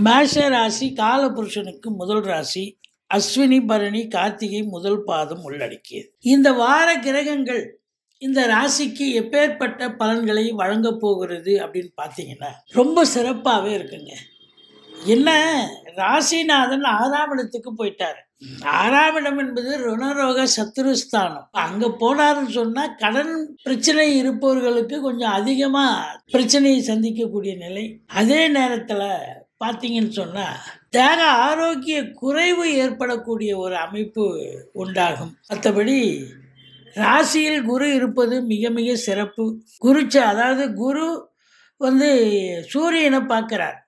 மேஷ ராசி காலபுருஷனுக்கு முதல் ராசி அஸ்வினி பரணி கார்த்திகை முதல் பாதம் உள்ளடக்கியது இந்த வார கிரகங்கள் இந்த ராசிக்கு எப்பேற்பட்ட பலன்களை வழங்கப் போகிறது அப்படின்னு பார்த்தீங்கன்னா ரொம்ப சிறப்பாகவே இருக்குங்க என்ன ராசிநாதன் ஆறாம் இடத்துக்கு போயிட்டார் ஆறாம் இடம் என்பது ருணரோக சத்துருஸ்தானம் அங்கே போனாருன்னு சொன்னால் கடன் பிரச்சனை இருப்பவர்களுக்கு கொஞ்சம் அதிகமாக பிரச்சனையை சந்திக்கக்கூடிய நிலை அதே நேரத்தில் பார்த்தீங்கன்னு சொன்னால் தேக ஆரோக்கிய குறைவு ஏற்படக்கூடிய ஒரு அமைப்பு உண்டாகும் மற்றபடி ராசியில் குரு இருப்பது மிக மிக சிறப்பு குருச்ச அதாவது குரு வந்து சூரியனை பார்க்கிறார்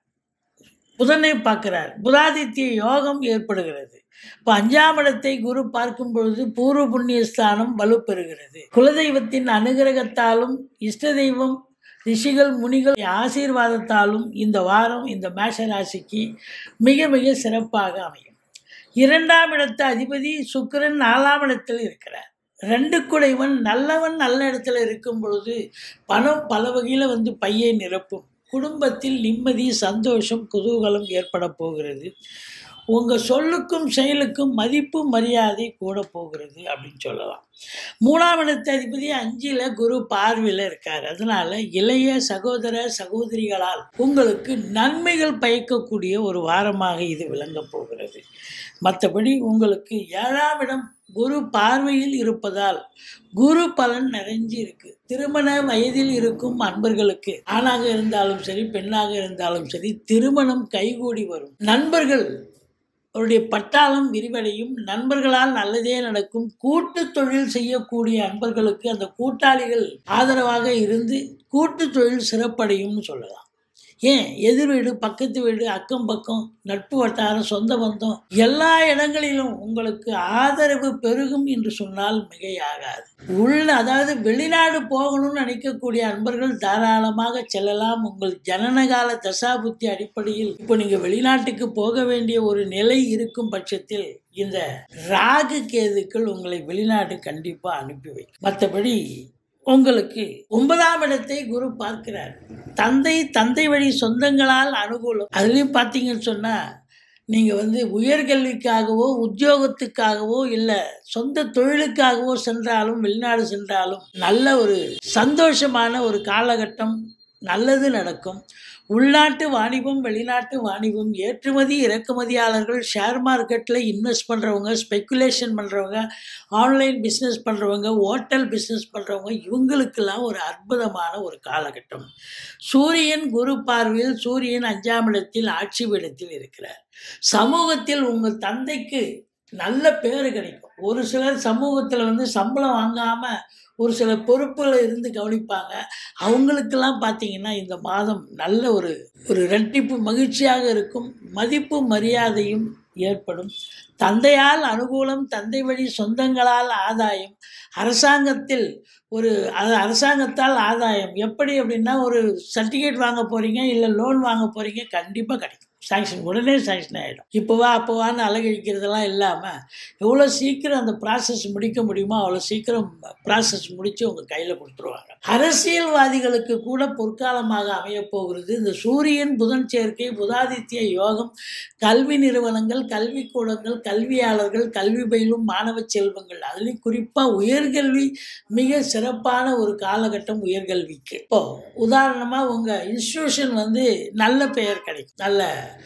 புதனை பார்க்கிறார் புதாதித்ய யோகம் ஏற்படுகிறது இப்போ அஞ்சாம் இடத்தை குரு பார்க்கும் பொழுது பூர்வ புண்ணிய ஸ்தானம் வலுப்பெறுகிறது குலதெய்வத்தின் அனுகிரகத்தாலும் இஷ்ட தெய்வம் ரிஷிகள் முனிகள் ஆசீர்வாதத்தாலும் இந்த வாரம் இந்த மேஷ ராசிக்கு மிக மிக சிறப்பாக அமையும் இரண்டாம் இடத்து அதிபதி சுக்கிரன் நாலாம் இடத்தில் இருக்கிறார் ரெண்டு குடைவன் நல்லவன் நல்ல இடத்துல இருக்கும் பொழுது பணம் பல வகையில் வந்து பையை நிரப்பும் குடும்பத்தில் நிம்மதி சந்தோஷம் குதூகலம் ஏற்பட போகிறது உங்கள் சொல்லுக்கும் செயலுக்கும் மதிப்பு மரியாதை கூட போகிறது அப்படின்னு சொல்லலாம் மூணாம் இடத்து அதிபதி அஞ்சில் குரு பார்வையில் இருக்கார் அதனால இளைய சகோதர சகோதரிகளால் உங்களுக்கு நன்மைகள் பயக்கக்கூடிய ஒரு வாரமாக இது விளங்கப் போகிறது மற்றபடி உங்களுக்கு ஏழாம் இடம் குரு பார்வையில் இருப்பதால் குரு பலன் நிறைஞ்சு இருக்கு திருமண வயதில் இருக்கும் அன்பர்களுக்கு ஆணாக இருந்தாலும் சரி பெண்ணாக இருந்தாலும் சரி திருமணம் கைகூடி வரும் நண்பர்கள் அவருடைய பட்டாளம் விரிவடையும் நண்பர்களால் நல்லதே நடக்கும் கூட்டு தொழில் செய்யக்கூடிய அன்பர்களுக்கு அந்த கூட்டாளிகள் ஆதரவாக இருந்து கூட்டு தொழில் சிறப்படையும்னு சொல்லலாம் ஏன் எதிர் வீடு பக்கத்து வீடு அக்கம் பக்கம் நட்பு வட்டாரம் சொந்த பந்தம் எல்லா இடங்களிலும் உங்களுக்கு ஆதரவு பெருகும் என்று சொன்னால் மிகையாகாது உள்ள அதாவது வெளிநாடு போகணும்னு நினைக்கக்கூடிய அன்பர்கள் தாராளமாக செல்லலாம் உங்கள் ஜனனகால தசாபுத்தி அடிப்படையில் இப்போ நீங்கள் வெளிநாட்டுக்கு போக வேண்டிய ஒரு நிலை இருக்கும் பட்சத்தில் இந்த ராகு கேதுக்கள் உங்களை வெளிநாடு கண்டிப்பாக அனுப்பி வைக்கும் மற்றபடி உங்களுக்கு ஒன்பதாம் இடத்தை குரு பார்க்கிறார் தந்தை தந்தை வழி சொந்தங்களால் அனுகூலம் அதுலேயும் பார்த்தீங்கன்னு சொன்னால் நீங்கள் வந்து உயர்கல்விக்காகவோ உத்தியோகத்துக்காகவோ இல்லை சொந்த தொழிலுக்காகவோ சென்றாலும் வெளிநாடு சென்றாலும் நல்ல ஒரு சந்தோஷமான ஒரு காலகட்டம் நல்லது நடக்கும் உள்நாட்டு வாணிபம் வெளிநாட்டு வாணிபம் ஏற்றுமதி இறக்குமதியாளர்கள் ஷேர் மார்க்கெட்டில் இன்வெஸ்ட் பண்ணுறவங்க ஸ்பெக்குலேஷன் பண்ணுறவங்க ஆன்லைன் பிஸ்னஸ் பண்ணுறவங்க ஹோட்டல் பிஸ்னஸ் பண்ணுறவங்க இவங்களுக்கெல்லாம் ஒரு அற்புதமான ஒரு காலகட்டம் சூரியன் குரு பார்வையில் சூரியன் அஞ்சாம் இடத்தில் ஆட்சி பீடத்தில் இருக்கிறார் சமூகத்தில் உங்கள் தந்தைக்கு நல்ல பேர் கிடைக்கும் ஒரு சிலர் சமூகத்தில் வந்து சம்பளம் வாங்காமல் ஒரு சில பொறுப்புகளை இருந்து கவனிப்பாங்க அவங்களுக்கெல்லாம் பார்த்தீங்கன்னா இந்த மாதம் நல்ல ஒரு ஒரு ரெட்டிப்பு மகிழ்ச்சியாக இருக்கும் மதிப்பு மரியாதையும் ஏற்படும் தந்தையால் அனுகூலம் தந்தை வழி சொந்தங்களால் ஆதாயம் அரசாங்கத்தில் ஒரு அது அரசாங்கத்தால் ஆதாயம் எப்படி அப்படின்னா ஒரு சர்டிஃபிகேட் வாங்க போகிறீங்க இல்லை லோன் வாங்க போகிறீங்க கண்டிப்பாக கிடைக்கும் சாங்ஷன் உடனே சாங்ஷன் ஆகிடும் இப்போவா அப்போவான்னு அலகழிக்கிறதெல்லாம் இல்லாமல் எவ்வளோ சீக்கிரம் அந்த ப்ராசஸ் முடிக்க முடியுமோ அவ்வளோ சீக்கிரம் ப்ராசஸ் முடித்து உங்கள் கையில் கொடுத்துருவாங்க அரசியல்வாதிகளுக்கு கூட பொற்காலமாக அமையப்போகிறது இந்த சூரியன் புதன் சேர்க்கை புதாதித்ய யோகம் கல்வி நிறுவனங்கள் கல்விக்கூடங்கள் கல்வியாளர்கள் கல்வி பயிலும் மாணவ செல்வங்கள் அதுலேயும் குறிப்பாக உயர்கல்வி மிக சிறப்பான ஒரு காலகட்டம் உயர்கல்விக்கு இப்போ உதாரணமாக உங்கள் இன்ஸ்டியூஷன் வந்து நல்ல பெயர் கிடைக்கும் நல்ல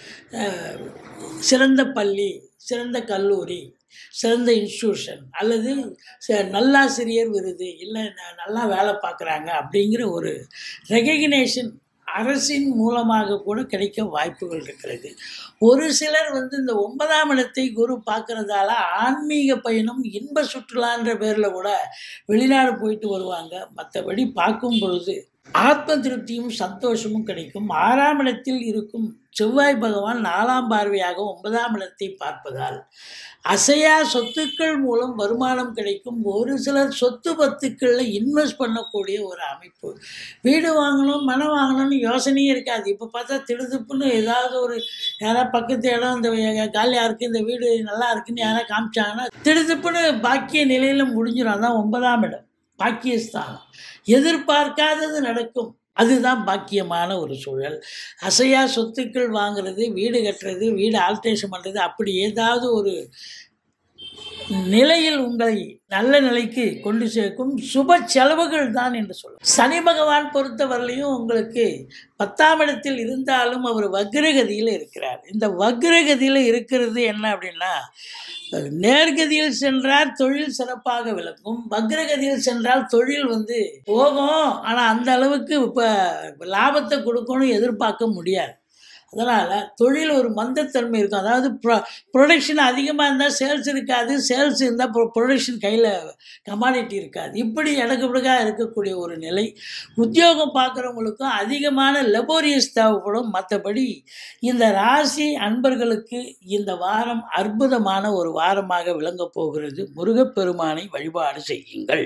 சிறந்த பள்ளி சிறந்த கல்லூரி சிறந்த இன்ஸ்டியூஷன் அல்லது நல்லாசிரியர் விருது இல்லை நல்லா வேலை பார்க்குறாங்க அப்படிங்கிற ஒரு ரெகக்னேஷன் அரசின் மூலமாக கூட கிடைக்க வாய்ப்புகள் இருக்கிறது ஒரு சிலர் வந்து இந்த ஒன்பதாம் இடத்தை குரு பார்க்கறதால ஆன்மீக பயணம் இன்ப சுற்றுலான்ற பேரில் கூட வெளிநாடு போயிட்டு வருவாங்க மற்றபடி பார்க்கும் பொழுது ஆத்ம திருப்தியும் சந்தோஷமும் கிடைக்கும் ஆறாம் இடத்தில் இருக்கும் செவ்வாய் பகவான் நாலாம் பார்வையாக ஒன்பதாம் இடத்தை பார்ப்பதால் அசையா சொத்துக்கள் மூலம் வருமானம் கிடைக்கும் ஒரு சிலர் சொத்து பத்துக்களில் இன்வெஸ்ட் பண்ணக்கூடிய ஒரு அமைப்பு வீடு வாங்கணும் மனம் வாங்கணும்னு யோசனையே இருக்காது இப்போ பார்த்தா திடுதுப்புன்னு ஏதாவது ஒரு யாராவது பக்கத்து இடம் இந்த காலியாக இருக்குது இந்த வீடு நல்லா இருக்குன்னு யாராவது காமிச்சாங்கன்னா திடுதுப்புன்னு பாக்கிய நிலையில் முடிஞ்சிடும் அதான் ஒன்பதாம் இடம் பாக்கியஸ்தானம் எதிர்பார்க்காதது நடக்கும் அதுதான் பாக்கியமான ஒரு சூழல் அசையா சொத்துக்கள் வாங்குறது வீடு கட்டுறது வீடு ஆல்ட்ரேஷன் பண்ணுறது அப்படி ஏதாவது ஒரு நிலையில் உங்களை நல்ல நிலைக்கு கொண்டு சேர்க்கும் சுப செலவுகள் தான் என்று சொல்லும் சனி பகவான் பொறுத்தவரையிலையும் உங்களுக்கு பத்தாம் இடத்தில் இருந்தாலும் அவர் வக்ரகதியில் இருக்கிறார் இந்த வக்ரகதியில் இருக்கிறது என்ன அப்படின்னா நேர்கதியில் சென்றால் தொழில் சிறப்பாக விளக்கும் வக்ரகதியில் சென்றால் தொழில் வந்து போகும் ஆனால் அந்த அளவுக்கு இப்போ லாபத்தை கொடுக்கணும் எதிர்பார்க்க முடியாது அதனால் தொழில் ஒரு மந்தத்தன்மை இருக்கும் அதாவது ப்ரொ ப்ரொடக்ஷன் அதிகமாக இருந்தால் சேல்ஸ் இருக்காது சேல்ஸ் இருந்தால் ப்ரொ ப்ரொடக்ஷன் கையில் கமாடிட்டி இருக்காது இப்படி இடகுபடுக்காக இருக்கக்கூடிய ஒரு நிலை உத்தியோகம் பார்க்குறவங்களுக்கும் அதிகமான லெபோரியஸ் தேவைப்படும் மற்றபடி இந்த ராசி அன்பர்களுக்கு இந்த வாரம் அற்புதமான ஒரு வாரமாக விளங்கப் போகிறது முருகப்பெருமானை வழிபாடு செய்யுங்கள்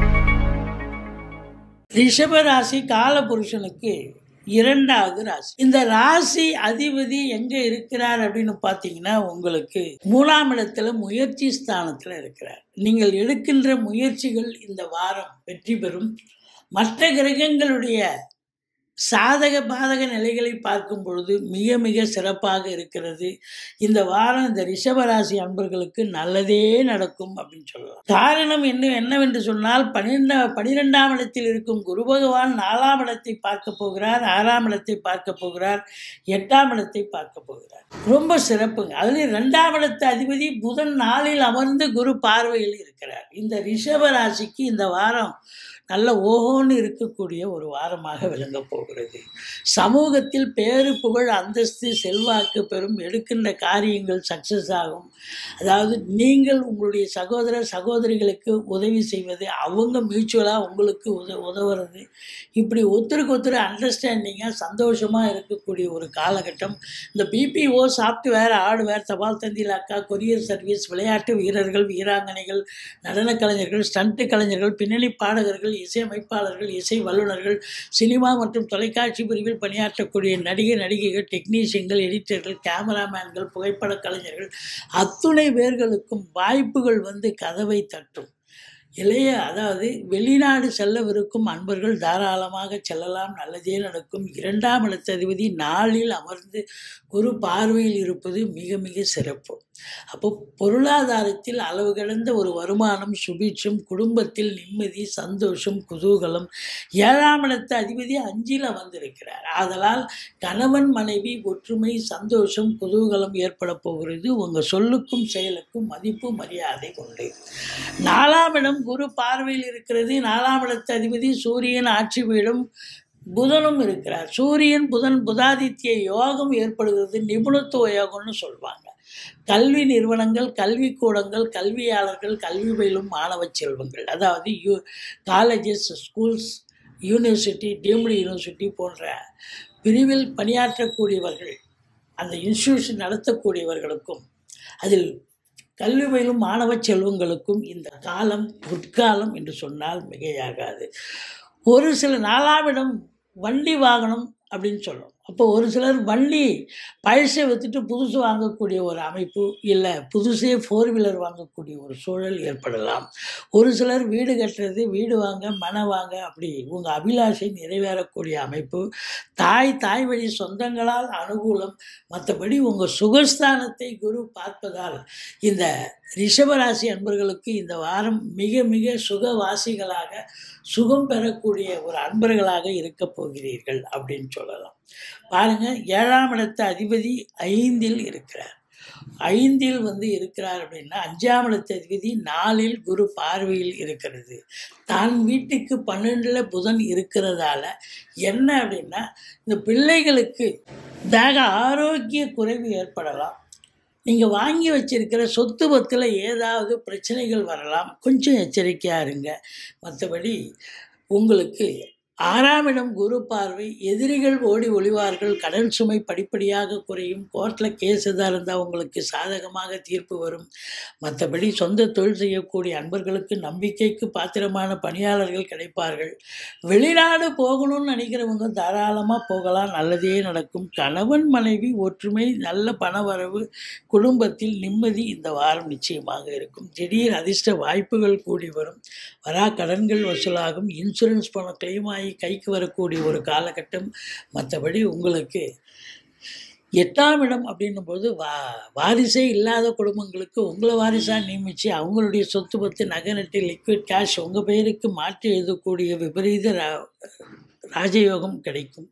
ரிஷப ராசி காலபுருஷனுக்கு இரண்டாவது ராசி இந்த ராசி அதிபதி எங்க இருக்கிறார் அப்படின்னு பார்த்தீங்கன்னா உங்களுக்கு மூணாம் இடத்துல முயற்சி ஸ்தானத்துல இருக்கிறார் நீங்கள் எடுக்கின்ற முயற்சிகள் இந்த வாரம் வெற்றி பெறும் மற்ற கிரகங்களுடைய சாதக பாதக நிலைகளை பார்க்கும் பொழுது மிக மிக சிறப்பாக இருக்கிறது இந்த வாரம் இந்த ரிஷபராசி அன்பர்களுக்கு நல்லதே நடக்கும் அப்படின்னு சொல்லலாம் காரணம் என்ன என்னவென்று சொன்னால் பன்னிரெண்டா பனிரெண்டாம் இடத்தில் இருக்கும் குரு பகவான் நாலாம் இடத்தை பார்க்க போகிறார் ஆறாம் இடத்தை பார்க்க போகிறார் எட்டாம் இடத்தை பார்க்க போகிறார் ரொம்ப சிறப்புங்க அதுலேயும் ரெண்டாம் இடத்து அதிபதி புதன் நாளில் அமர்ந்து குரு பார்வையில் இருக்கிறார் இந்த ரிஷப ராசிக்கு இந்த வாரம் நல்ல ஓஹோன்னு இருக்கக்கூடிய ஒரு வாரமாக விளங்கப் போகிறது சமூகத்தில் பேரு புகழ் அந்தஸ்து செல்வாக்கு பெறும் எடுக்கின்ற காரியங்கள் சக்ஸஸ் ஆகும் அதாவது நீங்கள் உங்களுடைய சகோதர சகோதரிகளுக்கு உதவி செய்வது அவங்க மியூச்சுவலாக உங்களுக்கு உத உதவுறது இப்படி ஒருத்தருக்கு ஒருத்தர் அண்டர்ஸ்டாண்டிங்காக சந்தோஷமாக இருக்கக்கூடிய ஒரு காலகட்டம் இந்த பிபிஓ சாஃப்ட்வேர் ஹார்ட்வேர் தபால் தந்தியில் அக்கா கொரியர் சர்வீஸ் விளையாட்டு வீரர்கள் வீராங்கனைகள் நடன கலைஞர்கள் ஸ்டண்ட் கலைஞர்கள் பின்னணி பாடகர்கள் இசையமைப்பாளர்கள் இசை வல்லுநர்கள் சினிமா மற்றும் தொலைக்காட்சி பிரிவில் பணியாற்றக்கூடிய நடிகர் நடிகைகள் டெக்னீஷியன்கள் எடிட்டர்கள் கேமராமேன்கள் புகைப்பட கலைஞர்கள் அத்துணை பேர்களுக்கும் வாய்ப்புகள் வந்து கதவை தட்டும் இளைய அதாவது வெளிநாடு செல்லவிருக்கும் அன்பர்கள் தாராளமாக செல்லலாம் நல்லதே நடக்கும் இரண்டாம் இடத்ததிபதி நாளில் அமர்ந்து குரு பார்வையில் இருப்பது மிக மிக சிறப்பு அப்போ பொருளாதாரத்தில் அளவு கடந்த ஒரு வருமானம் சுபீட்சம் குடும்பத்தில் நிம்மதி சந்தோஷம் குதூகலம் ஏழாம் இடத்து அதிபதி அஞ்சில் அமர்ந்திருக்கிறார் ஆதலால் கணவன் மனைவி ஒற்றுமை சந்தோஷம் குதூகலம் ஏற்பட போகிறது உங்கள் சொல்லுக்கும் செயலுக்கும் மதிப்பு மரியாதை கொண்டு நாலாம் இடம் குரு பார்வையில் இருக்கிறது நாலாம் இடத்து அதிபதி சூரியன் ஆட்சி வீடும் புதனும் இருக்கிறார் சூரியன் புதன் புதாதித்ய யோகம் ஏற்படுகிறது நிபுணத்துவ யோகம்னு சொல்லுவாங்க கல்வி நிறுவனங்கள் கல்விக்கூடங்கள் கல்வியாளர்கள் கல்வி பயிலும் மாணவ செல்வங்கள் அதாவது U colleges schools university deemed university போன்ற பிரிவில் பணியாற்றக்கூடியவர்கள் அந்த இன்ஸ்டியூஷன் நடத்தக்கூடியவர்களுக்கும் அதில் கல்வி பயிலும் மாணவ செல்வங்களுக்கும் இந்த காலம் உட்காலம் என்று சொன்னால் மிகையாகாது ஒரு சில நாலாவிடம் வண்டி வாகனம் அப்படின்னு சொல்லும் அப்போ ஒரு சிலர் வண்டி பழசை விற்றுட்டு புதுசு வாங்கக்கூடிய ஒரு அமைப்பு இல்லை புதுசே ஃபோர் வீலர் வாங்கக்கூடிய ஒரு சூழல் ஏற்படலாம் ஒரு சிலர் வீடு கட்டுறது வீடு வாங்க மனை வாங்க அப்படி உங்கள் அபிலாஷை நிறைவேறக்கூடிய அமைப்பு தாய் தாய் வழி சொந்தங்களால் அனுகூலம் மற்றபடி உங்கள் சுகஸ்தானத்தை குரு பார்ப்பதால் இந்த ரிஷபராசி அன்பர்களுக்கு இந்த வாரம் மிக மிக சுகவாசிகளாக சுகம் பெறக்கூடிய ஒரு அன்பர்களாக இருக்க போகிறீர்கள் அப்படின்னு சொல்லலாம் பாருங்க ஏழாம் இடத்து அதிபதி ஐந்தில் இருக்கிறார் ஐந்தில் வந்து இருக்கிறார் அப்படின்னா அஞ்சாம் இடத்து அதிபதி நாலில் குரு பார்வையில் இருக்கிறது தான் வீட்டுக்கு பன்னெண்டில் புதன் இருக்கிறதால என்ன அப்படின்னா இந்த பிள்ளைகளுக்கு தேக ஆரோக்கிய குறைவு ஏற்படலாம் நீங்கள் வாங்கி வச்சிருக்கிற சொத்து பத்தில் ஏதாவது பிரச்சனைகள் வரலாம் கொஞ்சம் எச்சரிக்கையாக இருங்க மற்றபடி உங்களுக்கு ஆறாம் இடம் குரு பார்வை எதிரிகள் ஓடி ஒளிவார்கள் கடன் சுமை படிப்படியாக குறையும் கோர்ட்டில் கேஸ் எதாக இருந்தால் உங்களுக்கு சாதகமாக தீர்ப்பு வரும் மற்றபடி சொந்த தொழில் செய்யக்கூடிய அன்பர்களுக்கு நம்பிக்கைக்கு பாத்திரமான பணியாளர்கள் கிடைப்பார்கள் வெளிநாடு போகணும்னு நினைக்கிறவங்க தாராளமாக போகலாம் நல்லதே நடக்கும் கணவன் மனைவி ஒற்றுமை நல்ல பணவரவு குடும்பத்தில் நிம்மதி இந்த வாரம் நிச்சயமாக இருக்கும் திடீர் அதிர்ஷ்ட வாய்ப்புகள் கூடி வரும் வரா கடன்கள் வசூலாகும் இன்சூரன்ஸ் பணம் கிளைம் ஆகி பணி கைக்கு வரக்கூடிய ஒரு காலகட்டம் மற்றபடி உங்களுக்கு எட்டாம் இடம் அப்படின்னும் போது வா வாரிசே இல்லாத குடும்பங்களுக்கு உங்களை வாரிசாக நியமித்து அவங்களுடைய சொத்து பத்து நகை நட்டு லிக்விட் கேஷ் உங்கள் பெயருக்கு மாற்றி எழுதக்கூடிய விபரீத ரா- ராஜயோகம் கிடைக்கும்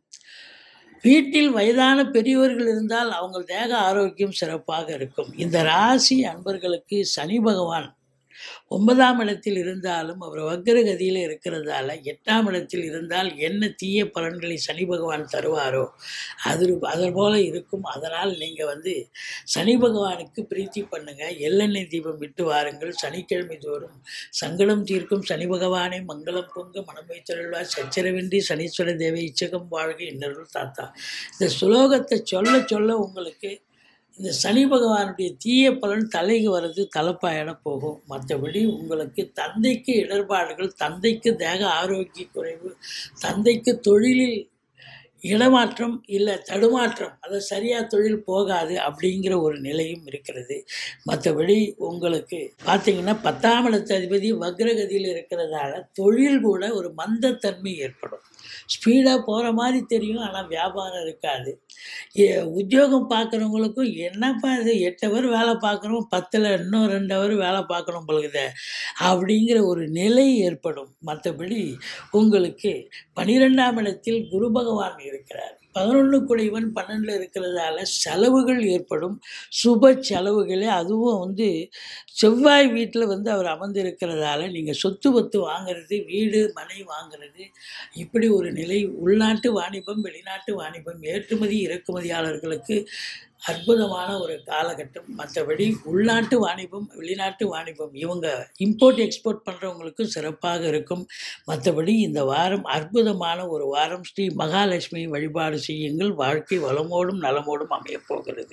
வீட்டில் வயதான பெரியவர்கள் இருந்தால் அவங்க தேக ஆரோக்கியம் சிறப்பாக இருக்கும் இந்த ராசி அன்பர்களுக்கு சனி பகவான் ஒன்பதாம் இடத்தில் இருந்தாலும் அவர் வக்ரகதியில் இருக்கிறதால எட்டாம் இடத்தில் இருந்தால் என்ன தீய பலன்களை சனி பகவான் தருவாரோ அது அது போல இருக்கும் அதனால் நீங்கள் வந்து சனி பகவானுக்கு பிரீத்தி பண்ணுங்க எள்ளெண்ணெய் தீபம் விட்டு வாருங்கள் சனிக்கிழமை தோறும் சங்கடம் தீர்க்கும் சனி பகவானை மங்களம் பொங்க மனம் வைத்தருள்வார் சச்சரவின்றி சனீஸ்வர தேவை இச்சகம் வாழ்க இன்னருள் தாத்தா இந்த சுலோகத்தை சொல்ல சொல்ல உங்களுக்கு இந்த சனி பகவானுடைய தீய பலன் தலைக்கு வர்றது தலைப்பாயிட போகும் மற்றபடி உங்களுக்கு தந்தைக்கு இடர்பாடுகள் தந்தைக்கு தேக ஆரோக்கிய குறைவு தந்தைக்கு தொழிலில் இடமாற்றம் இல்லை தடுமாற்றம் அது சரியாக தொழில் போகாது அப்படிங்கிற ஒரு நிலையும் இருக்கிறது மற்றபடி உங்களுக்கு பார்த்தீங்கன்னா பத்தாம் இடத்து அதிபதி வக்ரகதியில் இருக்கிறதால தொழில் கூட ஒரு மந்தத்தன்மை ஏற்படும் ஸ்பீடாக போகிற மாதிரி தெரியும் ஆனால் வியாபாரம் இருக்காது ஏ- உத்தியோகம் பார்க்குறவங்களுக்கும் என்னப்பா இது எட்டு ஹவர் வேலை பார்க்குறோம் பத்தில் இன்னும் ரெண்டு ஹவர் வேலை பார்க்கணும் பொழுது அப்படிங்கிற ஒரு நிலை ஏற்படும் மற்றபடி உங்களுக்கு பனிரெண்டாம் இடத்தில் குரு பகவான் இருக்கிறார் பதினொன்று குடைவன் பன்னெண்டில் இருக்கிறதால செலவுகள் ஏற்படும் சுப செலவுகளே அதுவும் வந்து செவ்வாய் வீட்டில் வந்து அவர் அமர்ந்திருக்கிறதால நீங்கள் சொத்து பத்து வாங்குறது வீடு மனை வாங்குறது இப்படி ஒரு நிலை உள்நாட்டு வாணிபம் வெளிநாட்டு வாணிபம் ஏற்றுமதி இறக்குமதியாளர்களுக்கு அற்புதமான ஒரு காலகட்டம் மற்றபடி உள்நாட்டு வாணிபம் வெளிநாட்டு வாணிபம் இவங்க இம்போர்ட் எக்ஸ்போர்ட் பண்ணுறவங்களுக்கும் சிறப்பாக இருக்கும் மற்றபடி இந்த வாரம் அற்புதமான ஒரு வாரம் ஸ்ரீ மகாலட்சுமி வழிபாடு செய்யுங்கள் வாழ்க்கை வளமோடும் நலமோடும் அமையப் போகிறது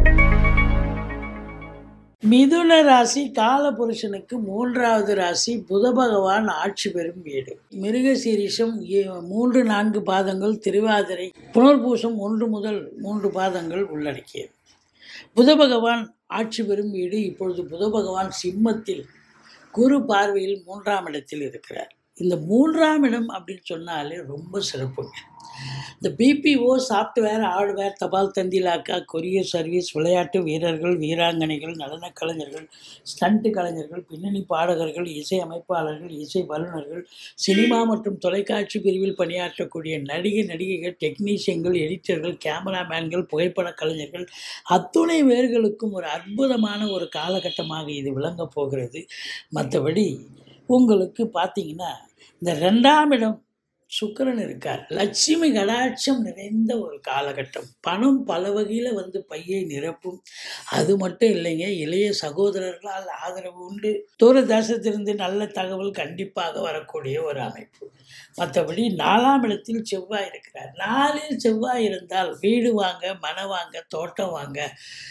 மிதுன ராசி காலபுருஷனுக்கு மூன்றாவது ராசி புத பகவான் ஆட்சி பெறும் வீடு மிருகசீரிஷம் ஏ- மூன்று நான்கு பாதங்கள் திருவாதிரை புனர்பூசம் ஒன்று முதல் மூன்று பாதங்கள் உள்ளடக்கியது புத பகவான் ஆட்சி பெறும் வீடு இப்பொழுது புத பகவான் சிம்மத்தில் குரு பார்வையில் மூன்றாம் இடத்தில் இருக்கிறார் இந்த மூன்றாம் இடம் அப்படின்னு சொன்னாலே ரொம்ப சிறப்புங்க இந்த பிபிஓ சாஃப்ட்வேர் ஹார்ட்வேர் தபால் தந்திலாக்கா கொரியர் சர்வீஸ் விளையாட்டு வீரர்கள் வீராங்கனைகள் நடனக் கலைஞர்கள் ஸ்டண்ட் கலைஞர்கள் பின்னணி பாடகர்கள் இசை அமைப்பாளர்கள் இசை வல்லுநர்கள் சினிமா மற்றும் தொலைக்காட்சி பிரிவில் பணியாற்றக்கூடிய நடிகை நடிகைகள் டெக்னீஷியன்கள் எடிட்டர்கள் கேமராமேன்கள் புகைப்படக் கலைஞர்கள் அத்துணை பேர்களுக்கும் ஒரு அற்புதமான ஒரு காலகட்டமாக இது விளங்கப் போகிறது மற்றபடி உங்களுக்கு பார்த்தீங்கன்னா இந்த ரெண்டாம் இடம் சுக்கிரன் இருக்கார் லட்சுமி கடாட்சம் நிறைந்த ஒரு காலகட்டம் பணம் பல வகையில் வந்து பையை நிரப்பும் அது மட்டும் இல்லைங்க இளைய சகோதரர்களால் ஆதரவு உண்டு தூர தேசத்திலிருந்து நல்ல தகவல் கண்டிப்பாக வரக்கூடிய ஒரு அமைப்பு மற்றபடி நாலாம் இடத்தில் செவ்வாய் இருக்கிறார் நாலில் செவ்வாய் இருந்தால் வீடு வாங்க மனை வாங்க தோட்டம் வாங்க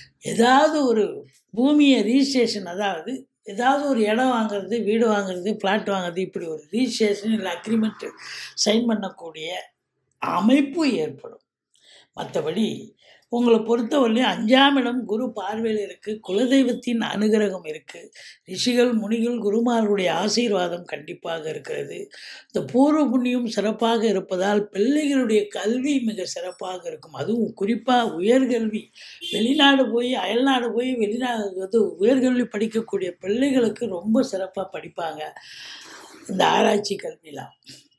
ஏதாவது ஒரு பூமியை ரீஸ்டேஷன் அதாவது ஏதாவது ஒரு இடம் வாங்குறது வீடு வாங்குறது ஃப்ளாட் வாங்குறது இப்படி ஒரு ரீஸ்டேஷன் இல்லை அக்ரிமெண்ட் சைன் பண்ணக்கூடிய அமைப்பு ஏற்படும் மற்றபடி உங்களை பொறுத்தவரையிலும் அஞ்சாம் இடம் குரு பார்வையில் இருக்குது குலதெய்வத்தின் அனுகிரகம் இருக்குது ரிஷிகள் முனிகள் குருமார்களுடைய ஆசீர்வாதம் கண்டிப்பாக இருக்கிறது இந்த பூர்வ புண்ணியம் சிறப்பாக இருப்பதால் பிள்ளைகளுடைய கல்வி மிக சிறப்பாக இருக்கும் அதுவும் குறிப்பாக உயர்கல்வி வெளிநாடு போய் அயல்நாடு போய் வெளிநாடு அது உயர்கல்வி படிக்கக்கூடிய பிள்ளைகளுக்கு ரொம்ப சிறப்பாக படிப்பாங்க இந்த ஆராய்ச்சி கல்விலாம்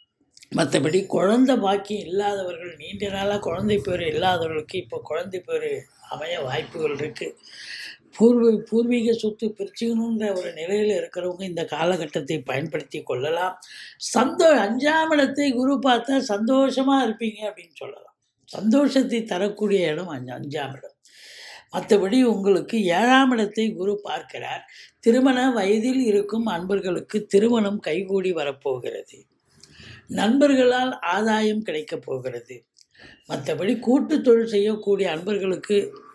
மற்றபடி குழந்தை பாக்கியம் இல்லாதவர்கள் நீண்ட நாளாக குழந்தை பேர் இல்லாதவர்களுக்கு இப்போ குழந்தை பேர் அமைய வாய்ப்புகள் இருக்குது பூர்வ பூர்வீக சொத்து பிரிச்சுக்கணுன்ற ஒரு நிலையில் இருக்கிறவங்க இந்த காலகட்டத்தை பயன்படுத்தி கொள்ளலாம் சந்தோ அஞ்சாம் இடத்தை குரு பார்த்தா சந்தோஷமாக இருப்பீங்க அப்படின்னு சொல்லலாம் சந்தோஷத்தை தரக்கூடிய இடம் அஞ்சு அஞ்சாம் இடம் மற்றபடி உங்களுக்கு ஏழாம் இடத்தை குரு பார்க்கிறார் திருமண வயதில் இருக்கும் அன்பர்களுக்கு திருமணம் கைகூடி வரப்போகிறது நண்பர்களால் ஆதாயம் கிடைக்கப் போகிறது மற்றபடி கூட்டு தொழில் செய்யக்கூடிய அன்பர்களுக்கு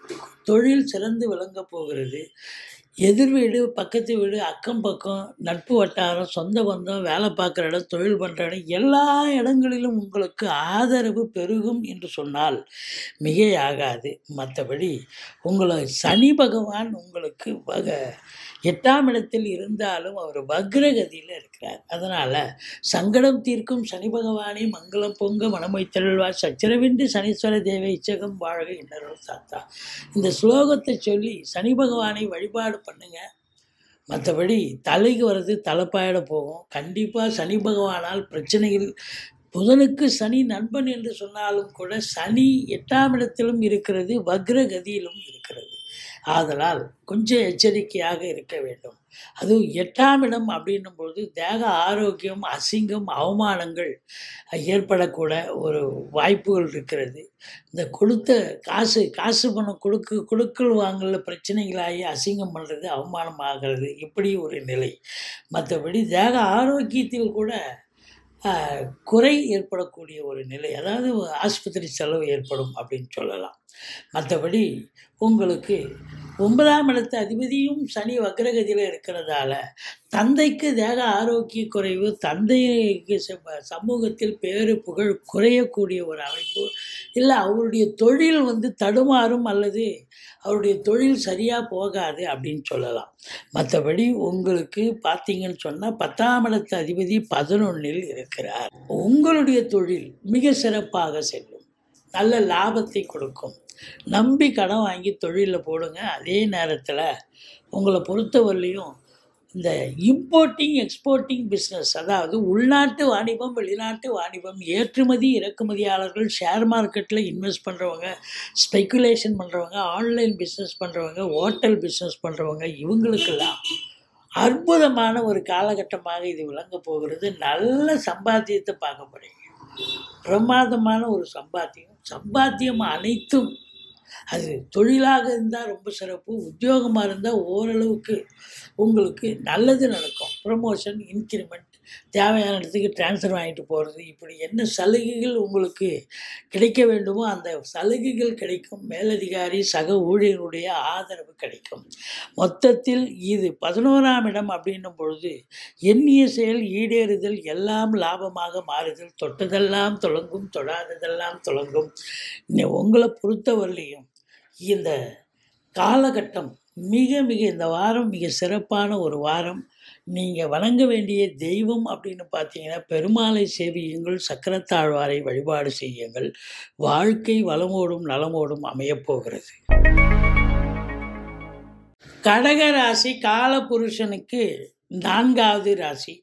தொழில் சிறந்து விளங்கப் போகிறது எதிர் வீடு பக்கத்து வீடு அக்கம் பக்கம் நட்பு வட்டாரம் சொந்த பந்தம் வேலை பார்க்குற இடம் தொழில் பண்ணுற இடம் எல்லா இடங்களிலும் உங்களுக்கு ஆதரவு பெருகும் என்று சொன்னால் மிகையாகாது மற்றபடி உங்களை சனி பகவான் உங்களுக்கு வக எட்டாம் இடத்தில் இருந்தாலும் அவர் வக்ரகதியில் இருக்கிறார் அதனால் சங்கடம் தீர்க்கும் சனி பகவானே மங்களம் பொங்க மனமைத்தருள்வார் சச்சரவின்றி சனீஸ்வர தேவை இச்சகம் வாழ்க இன்னரும் சாத்தா இந்த ஸ்லோகத்தை சொல்லி சனி பகவானை வழிபாடு பண்ணுங்க மற்றபடி தலைக்கு வர்றது தலைப்பாயிட போகும் கண்டிப்பாக சனி பகவானால் பிரச்சனைகள் புதனுக்கு சனி நண்பன் என்று சொன்னாலும் கூட சனி எட்டாம் இடத்திலும் இருக்கிறது வக்ரகதியிலும் இருக்கிறது ஆதலால் கொஞ்சம் எச்சரிக்கையாக இருக்க வேண்டும் அதுவும் எட்டாம் இடம் அப்படின்னும் பொழுது தேக ஆரோக்கியம் அசிங்கம் அவமானங்கள் ஏற்படக்கூட ஒரு வாய்ப்புகள் இருக்கிறது இந்த கொடுத்த காசு காசு பணம் கொடுக்கு கொடுக்கல் வாங்கல பிரச்சனைகளாகி அசிங்கம் பண்ணுறது அவமானம் ஆகிறது இப்படி ஒரு நிலை மற்றபடி தேக ஆரோக்கியத்தில் கூட ஆஹ், குறை ஏற்படக்கூடிய ஒரு நிலை அதாவது ஆஸ்பத்திரி செலவு ஏற்படும் அப்படின்னு சொல்லலாம் மற்றபடி உங்களுக்கு ஒன்பதாம் இடத்து அதிபதியும் சனி வக்ரகதியில் இருக்கிறதால தந்தைக்கு தேக ஆரோக்கிய குறைவு தந்தைக்கு ச- சமூகத்தில் பேரு புகழ் குறையக்கூடிய ஒரு அமைப்பு இல்லை அவருடைய தொழில் வந்து தடுமாறும் அல்லது அவருடைய தொழில் சரியாக போகாது அப்படின்னு சொல்லலாம் மற்றபடி உங்களுக்கு பார்த்தீங்கன்னு சொன்னால் பத்தாம் இடத்து அதிபதி பதினொன்றில் இருக்கிறார் உங்களுடைய தொழில் மிக சிறப்பாக செல்லும் நல்ல லாபத்தை கொடுக்கும் நம்பி கடன் வாங்கி தொழிலில் போடுங்க அதே நேரத்தில் உங்களை பொறுத்தவரையிலையும் இந்த இம்போர்ட்டிங் எக்ஸ்போர்ட்டிங் பிஸ்னஸ் அதாவது உள்நாட்டு வாணிபம் வெளிநாட்டு வாணிபம் ஏற்றுமதி இறக்குமதியாளர்கள் ஷேர் மார்க்கெட்டில் இன்வெஸ்ட் பண்ணுறவங்க ஸ்பெக்குலேஷன் பண்ணுறவங்க ஆன்லைன் பிஸ்னஸ் பண்ணுறவங்க ஹோட்டல் பிஸ்னஸ் பண்ணுறவங்க இவங்களுக்கெல்லாம் அற்புதமான ஒரு காலகட்டமாக இது விளங்க போகிறது நல்ல சம்பாத்தியத்தை பார்க்க போறீங்க பிரமாதமான ஒரு சம்பாத்தியம் சம்பாத்தியம் அனைத்தும் அது தொழிலாக இருந்தால் ரொம்ப சிறப்பு உத்தியோகமாக இருந்தால் ஓரளவுக்கு உங்களுக்கு நல்லது நடக்கும் ப்ரமோஷன் இன்க்ரிமெண்ட் தேவையான இடத்துக்கு ட்ரான்ஸ்ஃபர் வாங்கிட்டு போகிறது இப்படி என்ன சலுகைகள் உங்களுக்கு கிடைக்க வேண்டுமோ அந்த சலுகைகள் கிடைக்கும் மேலதிகாரி சக ஊழியர்களுடைய ஆதரவு கிடைக்கும் மொத்தத்தில் இது பதினோராம் இடம் அப்படின்னும் பொழுது எண்ணிய செயல் ஈடேறுதல் எல்லாம் லாபமாக மாறுதல் தொட்டதெல்லாம் தொடங்கும் தொடாததெல்லாம் தொடங்கும் இன்னி உங்களை பொறுத்தவரையிலையும் இந்த காலகட்டம் மிக மிக இந்த வாரம் மிக சிறப்பான ஒரு வாரம் நீங்கள் வணங்க வேண்டிய தெய்வம் அப்படின்னு பார்த்தீங்கன்னா பெருமாளை சேவியுங்கள் சக்கரத்தாழ்வாரை வழிபாடு செய்யுங்கள் வாழ்க்கை வளமோடும் நலமோடும் அமையப் போகிறது கடக ராசி காலபுருஷனுக்கு நான்காவது ராசி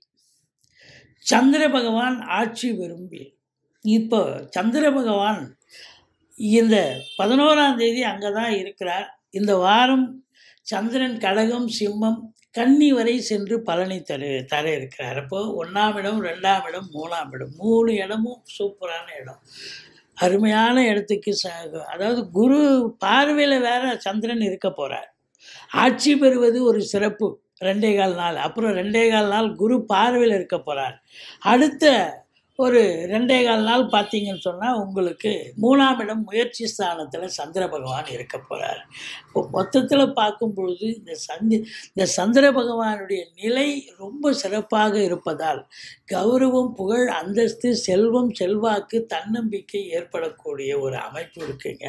சந்திர பகவான் ஆட்சி விரும்பி இப்போ சந்திர பகவான் இந்த பதினோராம் தேதி அங்கே தான் இருக்கிறார் இந்த வாரம் சந்திரன் கடகம் சிம்மம் கன்னி வரை சென்று பலனை தர தர இருக்கிறார் அப்போ ஒன்றாம் இடம் ரெண்டாம் இடம் மூணாம் இடம் மூணு இடமும் சூப்பரான இடம் அருமையான இடத்துக்கு ச அதாவது குரு பார்வையில் வேற சந்திரன் இருக்க போகிறார் ஆட்சி பெறுவது ஒரு சிறப்பு ரெண்டே கால் நாள் அப்புறம் ரெண்டே கால் நாள் குரு பார்வையில் இருக்க போகிறார் அடுத்த ஒரு ரெண்டே கால் நாள் பார்த்தீங்கன்னு சொன்னால் உங்களுக்கு மூணாம் இடம் முயற்சி ஸ்தானத்தில் சந்திர பகவான் இருக்க போகிறார் இப்போ மொத்தத்தில் பார்க்கும் பொழுது இந்த சந்தி இந்த சந்திர பகவானுடைய நிலை ரொம்ப சிறப்பாக இருப்பதால் கௌரவம் புகழ் அந்தஸ்து செல்வம் செல்வாக்கு தன்னம்பிக்கை ஏற்படக்கூடிய ஒரு அமைப்பு இருக்குங்க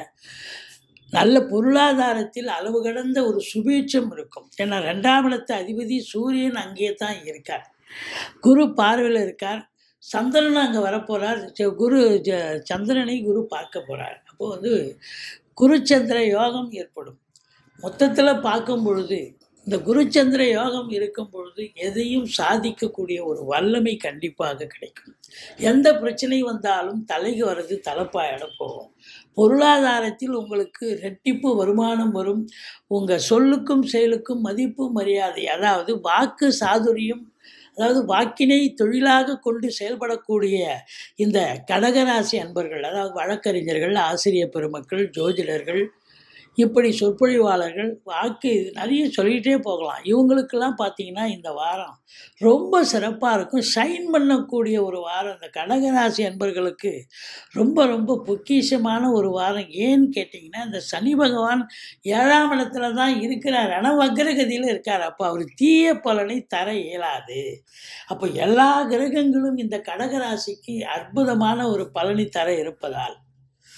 நல்ல பொருளாதாரத்தில் அளவு கடந்த ஒரு சுபீட்சம் இருக்கும் ஏன்னா ரெண்டாம் இடத்து அதிபதி சூரியன் அங்கே தான் இருக்கார் குரு பார்வையில் இருக்கார் சந்திரன் அங்கே வரப்போகிறார் ச- குரு ஜ- சந்திரனை குரு பார்க்க போகிறார் அப்போ வந்து குருச்சந்திர யோகம் ஏற்படும் மொத்தத்தில் பார்க்கும் பொழுது இந்த குருச்சந்திர யோகம் இருக்கும் பொழுது எதையும் சாதிக்கக்கூடிய ஒரு வல்லமை கண்டிப்பாக கிடைக்கும் எந்த பிரச்சனை வந்தாலும் தலைக்கு வர்றது தலைப்பாயிட போகும் பொருளாதாரத்தில் உங்களுக்கு ரெட்டிப்பு வருமானம் வரும் உங்கள் சொல்லுக்கும் செயலுக்கும் மதிப்பு மரியாதை அதாவது வாக்கு சாதுரியம் அதாவது வாக்கினை தொழிலாக கொண்டு செயல்படக்கூடிய இந்த கடகராசி அன்பர்கள் அதாவது வழக்கறிஞர்கள் ஆசிரியர் பெருமக்கள் ஜோதிடர்கள் இப்படி சொற்பொழிவாளர்கள் வாக்கு நிறைய சொல்லிகிட்டே போகலாம் இவங்களுக்கெல்லாம் பார்த்தீங்கன்னா இந்த வாரம் ரொம்ப சிறப்பாக இருக்கும் ஷைன் பண்ணக்கூடிய ஒரு வாரம் இந்த கடகராசி அன்பர்களுக்கு ரொம்ப ரொம்ப பொக்கிஷமான ஒரு வாரம் ஏன்னு கேட்டிங்கன்னா இந்த சனி பகவான் ஏழாம் இடத்துல தான் இருக்கிறார் ஆனால் வக்ரகதியில் இருக்கார் அப்போ அவர் தீய பலனை தர இயலாது அப்போ எல்லா கிரகங்களும் இந்த கடகராசிக்கு அற்புதமான ஒரு பலனை தர இருப்பதால்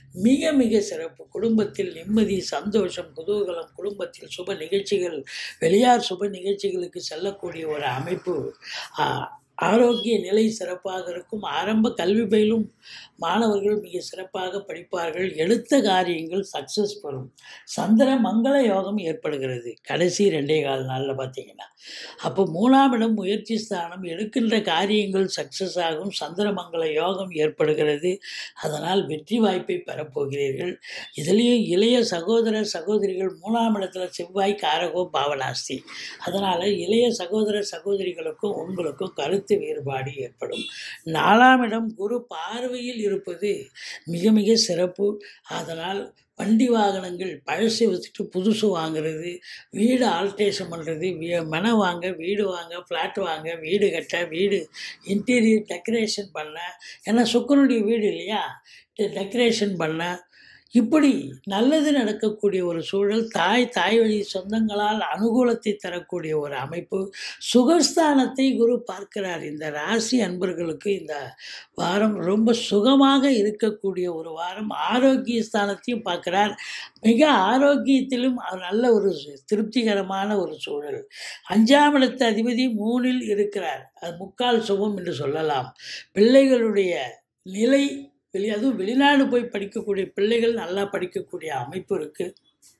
மிக மிக சிறப்பு குடும்பத்தில் நிம்மதி சந்தோஷம் குதூகலம் குடும்பத்தில் சுப நிகழ்ச்சிகள் வெளியார் சுப நிகழ்ச்சிகளுக்கு செல்லக்கூடிய ஒரு அமைப்பு ஆ, ஆரோக்கிய நிலை சிறப்பாக இருக்கும் ஆரம்ப கல்வி பயிலும் மாணவர்கள் மிக சிறப்பாக படிப்பார்கள் எடுத்த காரியங்கள் சக்ஸஸ் பெறும் சந்திர மங்கள யோகம் ஏற்படுகிறது கடைசி ரெண்டே கால் நாளில் பார்த்தீங்கன்னா அப்போ மூணாம் இடம் முயற்சி ஸ்தானம் எடுக்கின்ற காரியங்கள் சக்ஸஸ் ஆகும் சந்திரமங்கல யோகம் ஏற்படுகிறது அதனால் வெற்றி வாய்ப்பை பெறப்போகிறீர்கள் இதுலேயும் இளைய சகோதர சகோதரிகள் மூணாம் இடத்துல செவ்வாய் காரகோ பாவனாஸ்தி அதனால் இளைய சகோதர சகோதரிகளுக்கும் உங்களுக்கும் கருத்து வேறுபாடு ஏற்படும் நாலாம் இடம் குரு பார்வையில் இருப்பது மிக மிக சிறப்பு அதனால் வண்டி வாகனங்கள் பழசு வச்சுட்டு புதுசு வாங்குறது வீடு ஆல்ட்ரேஷன் பண்ணுறது வீ மனை வாங்க வீடு வாங்க ஃப்ளாட் வாங்க வீடு கட்ட வீடு இன்டீரியர் டெக்கரேஷன் பண்ண ஏன்னா சுக்கரனுடைய வீடு இல்லையா டெக்கரேஷன் பண்ண இப்படி நல்லது நடக்கக்கூடிய ஒரு சூழல் தாய் தாய் வழி சொந்தங்களால் அனுகூலத்தை தரக்கூடிய ஒரு அமைப்பு சுகஸ்தானத்தை குரு பார்க்கிறார் இந்த ராசி அன்பர்களுக்கு இந்த வாரம் ரொம்ப சுகமாக இருக்கக்கூடிய ஒரு வாரம் ஆரோக்கிய ஸ்தானத்தையும் பார்க்கிறார் மிக ஆரோக்கியத்திலும் அவர் நல்ல ஒரு திருப்திகரமான ஒரு சூழல் அஞ்சாம் இடத்து அதிபதி மூணில் இருக்கிறார் அது முக்கால் சுகம் என்று சொல்லலாம் பிள்ளைகளுடைய நிலை வெளி அதுவும் வெளிநாடு போய் படிக்கக்கூடிய பிள்ளைகள் நல்லா படிக்கக்கூடிய அமைப்பு இருக்குது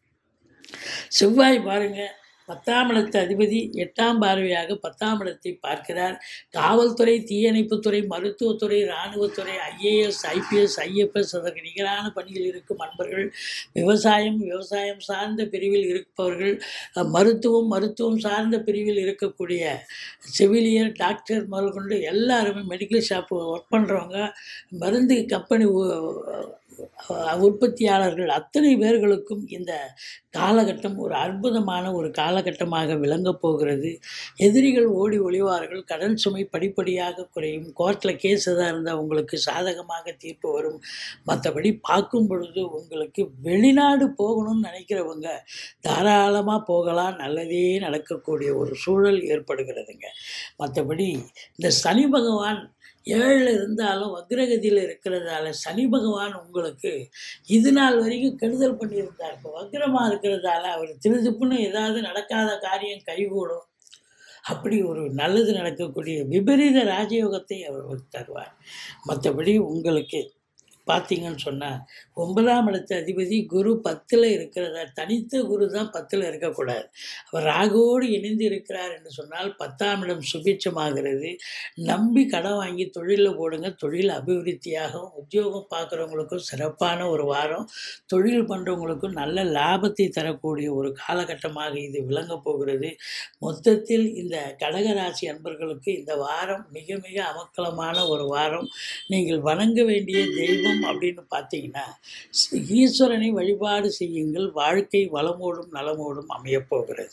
செவ்வாய் பாருங்க பத்தாம் இடத்து அதிபதி எட்டாம் பார்வையாக பத்தாம் இடத்தை பார்க்கிறார் காவல்துறை தீயணைப்புத்துறை மருத்துவத்துறை இராணுவத்துறை ஐஏஎஸ் ஐபிஎஸ் ஐஎஃப்எஸ் அதற்கு நிகரான பணியில் இருக்கும் அன்பர்கள் விவசாயம் விவசாயம் சார்ந்த பிரிவில் இருப்பவர்கள் அஹ், மருத்துவம் மருத்துவம் சார்ந்த பிரிவில் இருக்கக்கூடிய செவிலியர் டாக்டர் முதல் கொண்டு எல்லாருமே மெடிக்கல் ஷாப் ஒர்க் பண்ணுறவங்க மருந்து கம்பெனி உற்பத்தியாளர்கள் அத்தனை பேர்களுக்கும் இந்த காலகட்டம் ஒரு அற்புதமான ஒரு காலகட்டமாக விளங்கப் போகிறது எதிரிகள் ஓடி ஒளிவார்கள் கடன் சுமை படிப்படியாக குறையும் கோர்ட்டில் கேஸ் எதாக இருந்தால் உங்களுக்கு சாதகமாக தீர்ப்பு வரும் மற்றபடி பார்க்கும் பொழுது உங்களுக்கு வெளிநாடு போகணும்னு நினைக்கிறவங்க தாராளமாக போகலாம் நல்லதே நடக்கக்கூடிய ஒரு சூழல் ஏற்படுகிறதுங்க மற்றபடி இந்த சனி பகவான் ஏழில் இருந்தாலும் வக்ரகதியில் இருக்கிறதால சனி பகவான் உங்களுக்கு இது நாள் வரைக்கும் கெடுதல் பண்ணியிருந்தார் இப்போ வக்ரமாக இருக்கிறதால அவர் திருதுப்புன்னு ஏதாவது நடக்காத காரியம் கைகூடும் அப்படி ஒரு நல்லது நடக்கக்கூடிய விபரீத ராஜயோகத்தை அவர் தருவார் மற்றபடி உங்களுக்கு பார்த்தீங்கன்னு சொன்னால் ஒன்பதாம் இடத்து அதிபதி குரு பத்தில் இருக்கிறதா தனித்த குரு தான் பத்தில் இருக்கக்கூடாது அவர் ராகுவோடு இணைந்து இருக்கிறார் என்று சொன்னால் பத்தாம் இடம் சுபிட்சமாகிறது நம்பி கடன் வாங்கி தொழிலில் போடுங்க தொழில் அபிவிருத்தியாகும் உத்தியோகம் பார்க்குறவங்களுக்கும் சிறப்பான ஒரு வாரம் தொழில் பண்ணுறவங்களுக்கும் நல்ல லாபத்தை தரக்கூடிய ஒரு காலகட்டமாக இது விளங்கப் போகிறது மொத்தத்தில் இந்த கடகராசி அன்பர்களுக்கு இந்த வாரம் மிக மிக அமக்கலமான ஒரு வாரம் நீங்கள் வணங்க வேண்டிய தெய்வம் அப்படின்னு பார்த்தீங்கன்னா ஸ்- ஈஸ்வரனை வழிபாடு செய்யுங்கள் வாழ்க்கை வளமோடும் நலமோடும் அமையப் போகிறது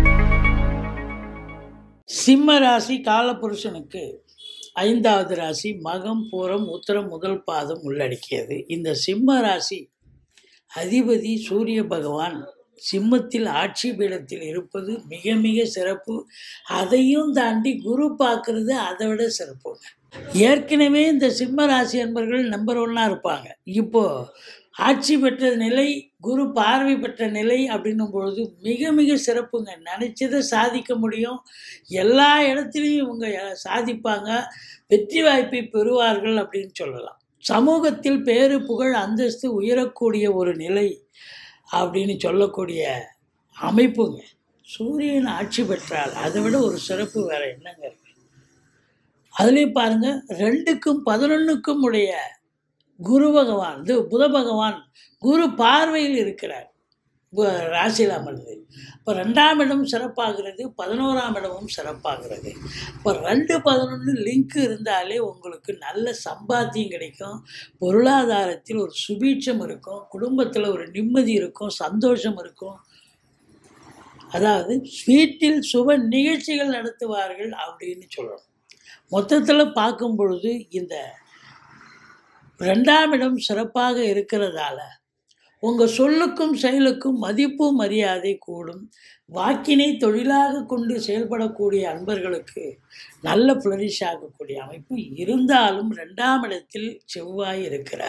சிம்ம ராசி காலபுருஷனுக்கு ஐந்தாவது ராசி மகம் பூரம் உத்தரம் முதல் பாதம் உள்ளடக்கியது இந்த சிம்ம ராசி அதிபதி சூரிய பகவான் சிம்மத்தில் ஆட்சி பீடத்தில் இருப்பது மிக மிக சிறப்பு அதையும் தாண்டி குரு பார்க்கறது அதை விட சிறப்புங்க ஏற்கனவே இந்த சிம்ம ராசி அன்பர்கள் நம்பர் ஒன்னாக இருப்பாங்க இப்போ ஆட்சி பெற்ற நிலை குரு பார்வை பெற்ற நிலை அப்படின்னும் பொழுது மிக மிக சிறப்புங்க நினச்சதை சாதிக்க முடியும் எல்லா இடத்துலையும் இவங்க சாதிப்பாங்க வெற்றி வாய்ப்பை பெறுவார்கள் அப்படின்னு சொல்லலாம் சமூகத்தில் பேரு புகழ் அந்தஸ்து உயரக்கூடிய ஒரு நிலை அப்படின்னு சொல்லக்கூடிய அமைப்புங்க சூரியன் ஆட்சி பெற்றால் அதை விட ஒரு சிறப்பு வேற என்னங்க இருக்கு அதுலேயும் பாருங்க ரெண்டுக்கும் பதினொன்றுக்கும் உடைய குரு பகவான் இது புத பகவான் குரு பார்வையில் இருக்கிறார் பு- ராசியில் அமர்ந்து இப்போ ரெண்டாம் இடம் சிறப்பாகிறது பதினோராம் இடமும் சிறப்பாகிறது இப்போ ரெண்டு பதினொன்று லிங்க் இருந்தாலே உங்களுக்கு நல்ல சம்பாத்தியம் கிடைக்கும் பொருளாதாரத்தில் ஒரு சுபீட்சம் இருக்கும் குடும்பத்தில் ஒரு நிம்மதி இருக்கும் சந்தோஷம் இருக்கும் அதாவது வீட்டில் சுப நிகழ்ச்சிகள் நடத்துவார்கள் அப்படின்னு சொல்லணும் மொத்தத்தில் பார்க்கும் பொழுது இந்த ரெண்டாம் இடம் சிறப்பாக இருக்கிறதால உங்கள் சொல்லுக்கும் செயலுக்கும் மதிப்பு மரியாதை கூடும் வாக்கினை தொழிலாக கொண்டு செயல்படக்கூடிய அன்பர்களுக்கு நல்ல ஃப்ளரிஷ் ஆகக்கூடிய அமைப்பு இருந்தாலும் ரெண்டாம் இடத்தில் செவ்வாய் இருக்கிறார்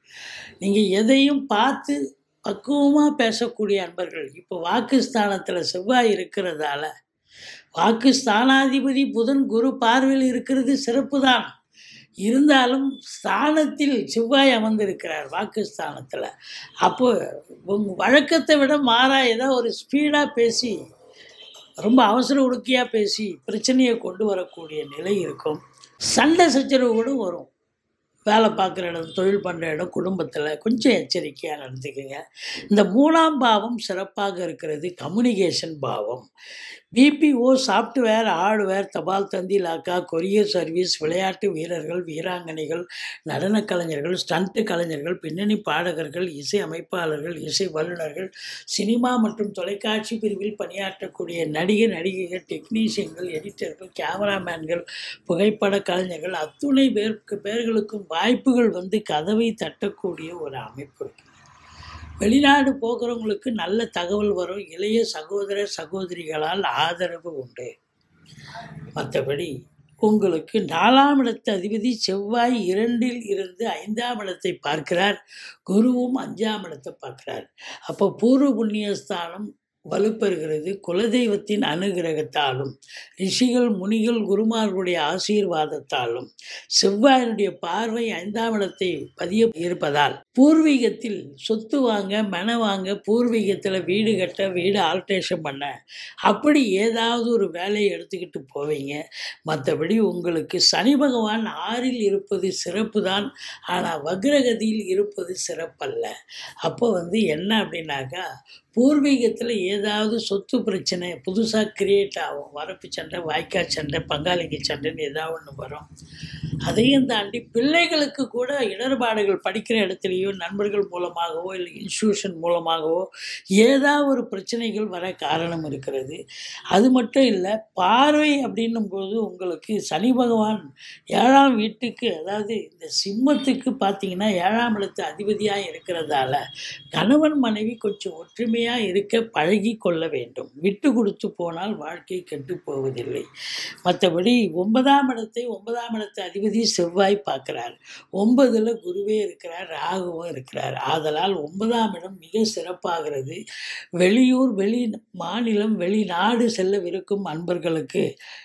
நீங்கள் எதையும் பார்த்து பக்குவமாக பேசக்கூடிய அன்பர்கள் இப்போ வாக்குஸ்தானத்தில் செவ்வாய் இருக்கிறதால வாக்கு ஸ்தானாதிபதி புதன் குரு பார்வையில் இருக்கிறது சிறப்பு தான் இருந்தாலும் ஸ்தானத்தில் செவ்வாய் அமர்ந்திருக்கிறார் வாக்கு ஸ்தானத்தில் அப்போ உங்க வழக்கத்தை விட மாறா ஏதோ ஒரு ஸ்பீடாக பேசி ரொம்ப அவசர உடுக்கியாக பேசி பிரச்சனையை கொண்டு வரக்கூடிய நிலை இருக்கும் சண்டை சச்சரவு கூட வரும் வேலை பார்க்குற இடம் தொழில் பண்ணுற இடம் குடும்பத்தில் கொஞ்சம் எச்சரிக்கையாக நடந்துக்குங்க இந்த மூணாம் பாவம் சிறப்பாக இருக்கிறது கம்யூனிகேஷன் பாவம் பிபிஓ சாஃப்ட்வேர் ஹார்ட்வேர் தபால் தந்தி லாக்கா கொரியர் சர்வீஸ் விளையாட்டு வீரர்கள் வீராங்கனைகள் நடன கலைஞர்கள் ஸ்டண்ட் கலைஞர்கள் பின்னணி பாடகர்கள் இசை அமைப்பாளர்கள் இசை வல்லுநர்கள் சினிமா மற்றும் தொலைக்காட்சி பிரிவில் பணியாற்றக்கூடிய நடிகை நடிகைகள் டெக்னீஷியன்கள் எடிட்டர்கள் கேமராமேன்கள் புகைப்பட கலைஞர்கள் அத்துணை பேருக்கு பேர்களுக்கும் வாய்ப்புகள் வந்து கதவை தட்டக்கூடிய ஒரு அமைப்பு இருக்கு வெளிநாடு போகிறவங்களுக்கு நல்ல தகவல் வரும் இளைய சகோதர சகோதரிகளால் ஆதரவு உண்டு மற்றபடி உங்களுக்கு நாலாம் இடத்து அதிபதி செவ்வாய் இரண்டில் இருந்து ஐந்தாம் இடத்தை பார்க்கிறார் குருவும் அஞ்சாம் இடத்தை பார்க்கிறார் அப்போ பூர்வ புண்ணியஸ்தானம் வலுப்பெறுகிறது குலதெய்வத்தின் அனுகிரகத்தாலும் ரிஷிகள் முனிகள் குருமார்களுடைய ஆசீர்வாதத்தாலும் செவ்வாயினுடைய பார்வை ஐந்தாம் இடத்தை பதிய இருப்பதால் பூர்வீகத்தில் சொத்து வாங்க மன வாங்க பூர்வீகத்தில் வீடு கட்ட வீடு ஆல்ட்ரேஷன் பண்ண அப்படி ஏதாவது ஒரு வேலையை எடுத்துக்கிட்டு போவீங்க மற்றபடி உங்களுக்கு சனி பகவான் ஆறில் இருப்பது சிறப்பு தான் ஆனால் வக்ரகதியில் இருப்பது சிறப்பல்ல அப்போ வந்து என்ன அப்படின்னாக்கா பூர்வீகத்தில் ஏதாவது சொத்து பிரச்சனை புதுசாக கிரியேட் ஆகும் வரப்பு சண்டை வாய்க்கா சண்டை பங்காளிக்கு சண்டைன்னு ஏதாவது ஒன்று வரும் அதையும் தாண்டி பிள்ளைகளுக்கு கூட இடர்பாடுகள் படிக்கிற இடத்துலையோ நண்பர்கள் மூலமாகவோ இல்லை இன்ஸ்டியூஷன் மூலமாகவோ ஏதாவது ஒரு பிரச்சனைகள் வர காரணம் இருக்கிறது அது மட்டும் இல்லை பார்வை அப்படின்னும் போது உங்களுக்கு சனி பகவான் ஏழாம் வீட்டுக்கு அதாவது இந்த சிம்மத்துக்கு பார்த்தீங்கன்னா ஏழாம் இடத்து அதிபதியாக இருக்கிறதால கணவன் மனைவி கொஞ்சம் ஒற்றுமையாக இருக்க பழகி கொள்ள வேண்டும் விட்டு கொடுத்து போனால் வாழ்க்கை கெட்டு போவதில்லை மற்றபடி ஒன்பதாம் இடத்தை ஒன்பதாம் இடத்து அதிபதி செவ்வாய் பார்க்கிறார் ஒன்பதில் குருவே இருக்கிறார் ராகுவும் இருக்கிறார் ஆதலால் ஒன்பதாம் இடம் மிக சிறப்பாகிறது வெளியூர் வெளி மாநிலம் வெளிநாடு செல்லவிருக்கும் அன்பர்களுக்கு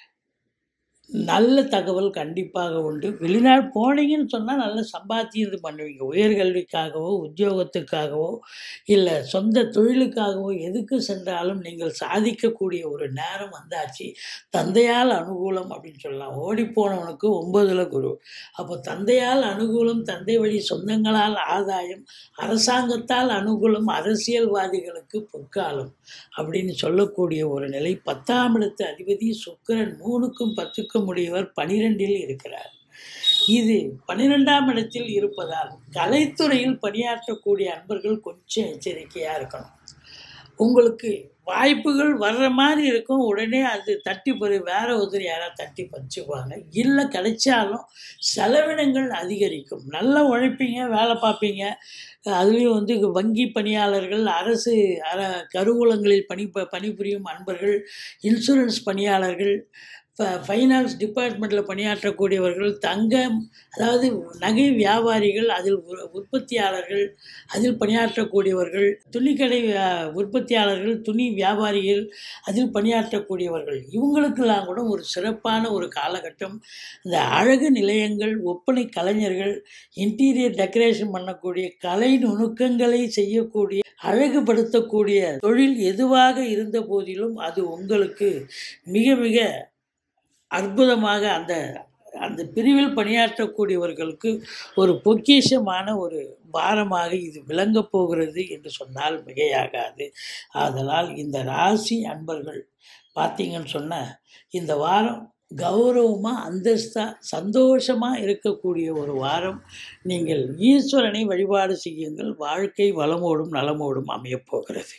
நல்ல தகவல் கண்டிப்பாக உண்டு வெளிநாடு போனீங்கன்னு சொன்னால் நல்ல சம்பாத்தியம் இது பண்ணுவீங்க உயர்கல்விக்காகவோ உத்தியோகத்துக்காகவோ இல்லை சொந்த தொழிலுக்காகவோ எதுக்கு சென்றாலும் நீங்கள் சாதிக்கக்கூடிய ஒரு நேரம் வந்தாச்சு தந்தையால் அனுகூலம் அப்படின்னு சொல்லலாம் ஓடிப்போனவனுக்கு ஒன்பதுல குரு அப்போ தந்தையால் அனுகூலம் தந்தை வழி சொந்தங்களால் ஆதாயம் அரசாங்கத்தால் அனுகூலம் அரசியல்வாதிகளுக்கு பொற்காலம் அப்படின்னு சொல்லக்கூடிய ஒரு நிலை பத்தாம் இடத்து அதிபதி சுக்கிரன் மூணுக்கும் பத்துக்கும் உடையவர் பனிரெண்டில் இருக்கிறார் இது பன்னிரெண்டாம் இடத்தில் இருப்பதால் கலைத்துறையில் பணியாற்றக்கூடிய அன்பர்கள் கொஞ்சம் எச்சரிக்கையாக இருக்கணும் உங்களுக்கு வாய்ப்புகள் வர்ற மாதிரி இருக்கும் உடனே அது தட்டி போய் வேற ஒருத்தர் யாராவது தட்டி பறிச்சுக்குவாங்க இல்லை கிடைச்சாலும் செலவினங்கள் அதிகரிக்கும் நல்லா உழைப்பீங்க வேலை பார்ப்பீங்க அதுலேயும் வந்து வங்கி பணியாளர்கள் அரசு அர கருவூலங்களில் பணி பணிபுரியும் அன்பர்கள் இன்சூரன்ஸ் பணியாளர்கள் ஃபைனான்ஸ் டிபார்ட்மெண்ட்டில் பணியாற்றக்கூடியவர்கள் தங்கம் அதாவது நகை வியாபாரிகள் அதில் உற்பத்தியாளர்கள் அதில் பணியாற்றக்கூடியவர்கள் துணிக்கடை உற்பத்தியாளர்கள் துணி வியாபாரிகள் அதில் பணியாற்றக்கூடியவர்கள் இவங்களுக்கெல்லாம் கூட ஒரு சிறப்பான ஒரு காலகட்டம் இந்த அழகு நிலையங்கள் ஒப்பனை கலைஞர்கள் இன்டீரியர் டெக்கரேஷன் பண்ணக்கூடிய கலை நுணுக்கங்களை செய்யக்கூடிய அழகுபடுத்தக்கூடிய தொழில் எதுவாக இருந்த போதிலும் அது உங்களுக்கு மிக மிக அற்புதமாக அந்த அந்த பிரிவில் பணியாற்றக்கூடியவர்களுக்கு ஒரு பொக்கிஷமான ஒரு வாரமாக இது விளங்கப் போகிறது என்று சொன்னால் மிகையாகாது ஆதலால் இந்த ராசி அன்பர்கள் பார்த்தீங்கன்னு சொன்னால் இந்த வாரம் கௌரவமாக அந்தஸ்தாக சந்தோஷமாக இருக்கக்கூடிய ஒரு வாரம் நீங்கள் ஈஸ்வரனை வழிபாடு செய்யுங்கள் வாழ்க்கை வளமோடும் நலமோடும் அமையப் போகிறது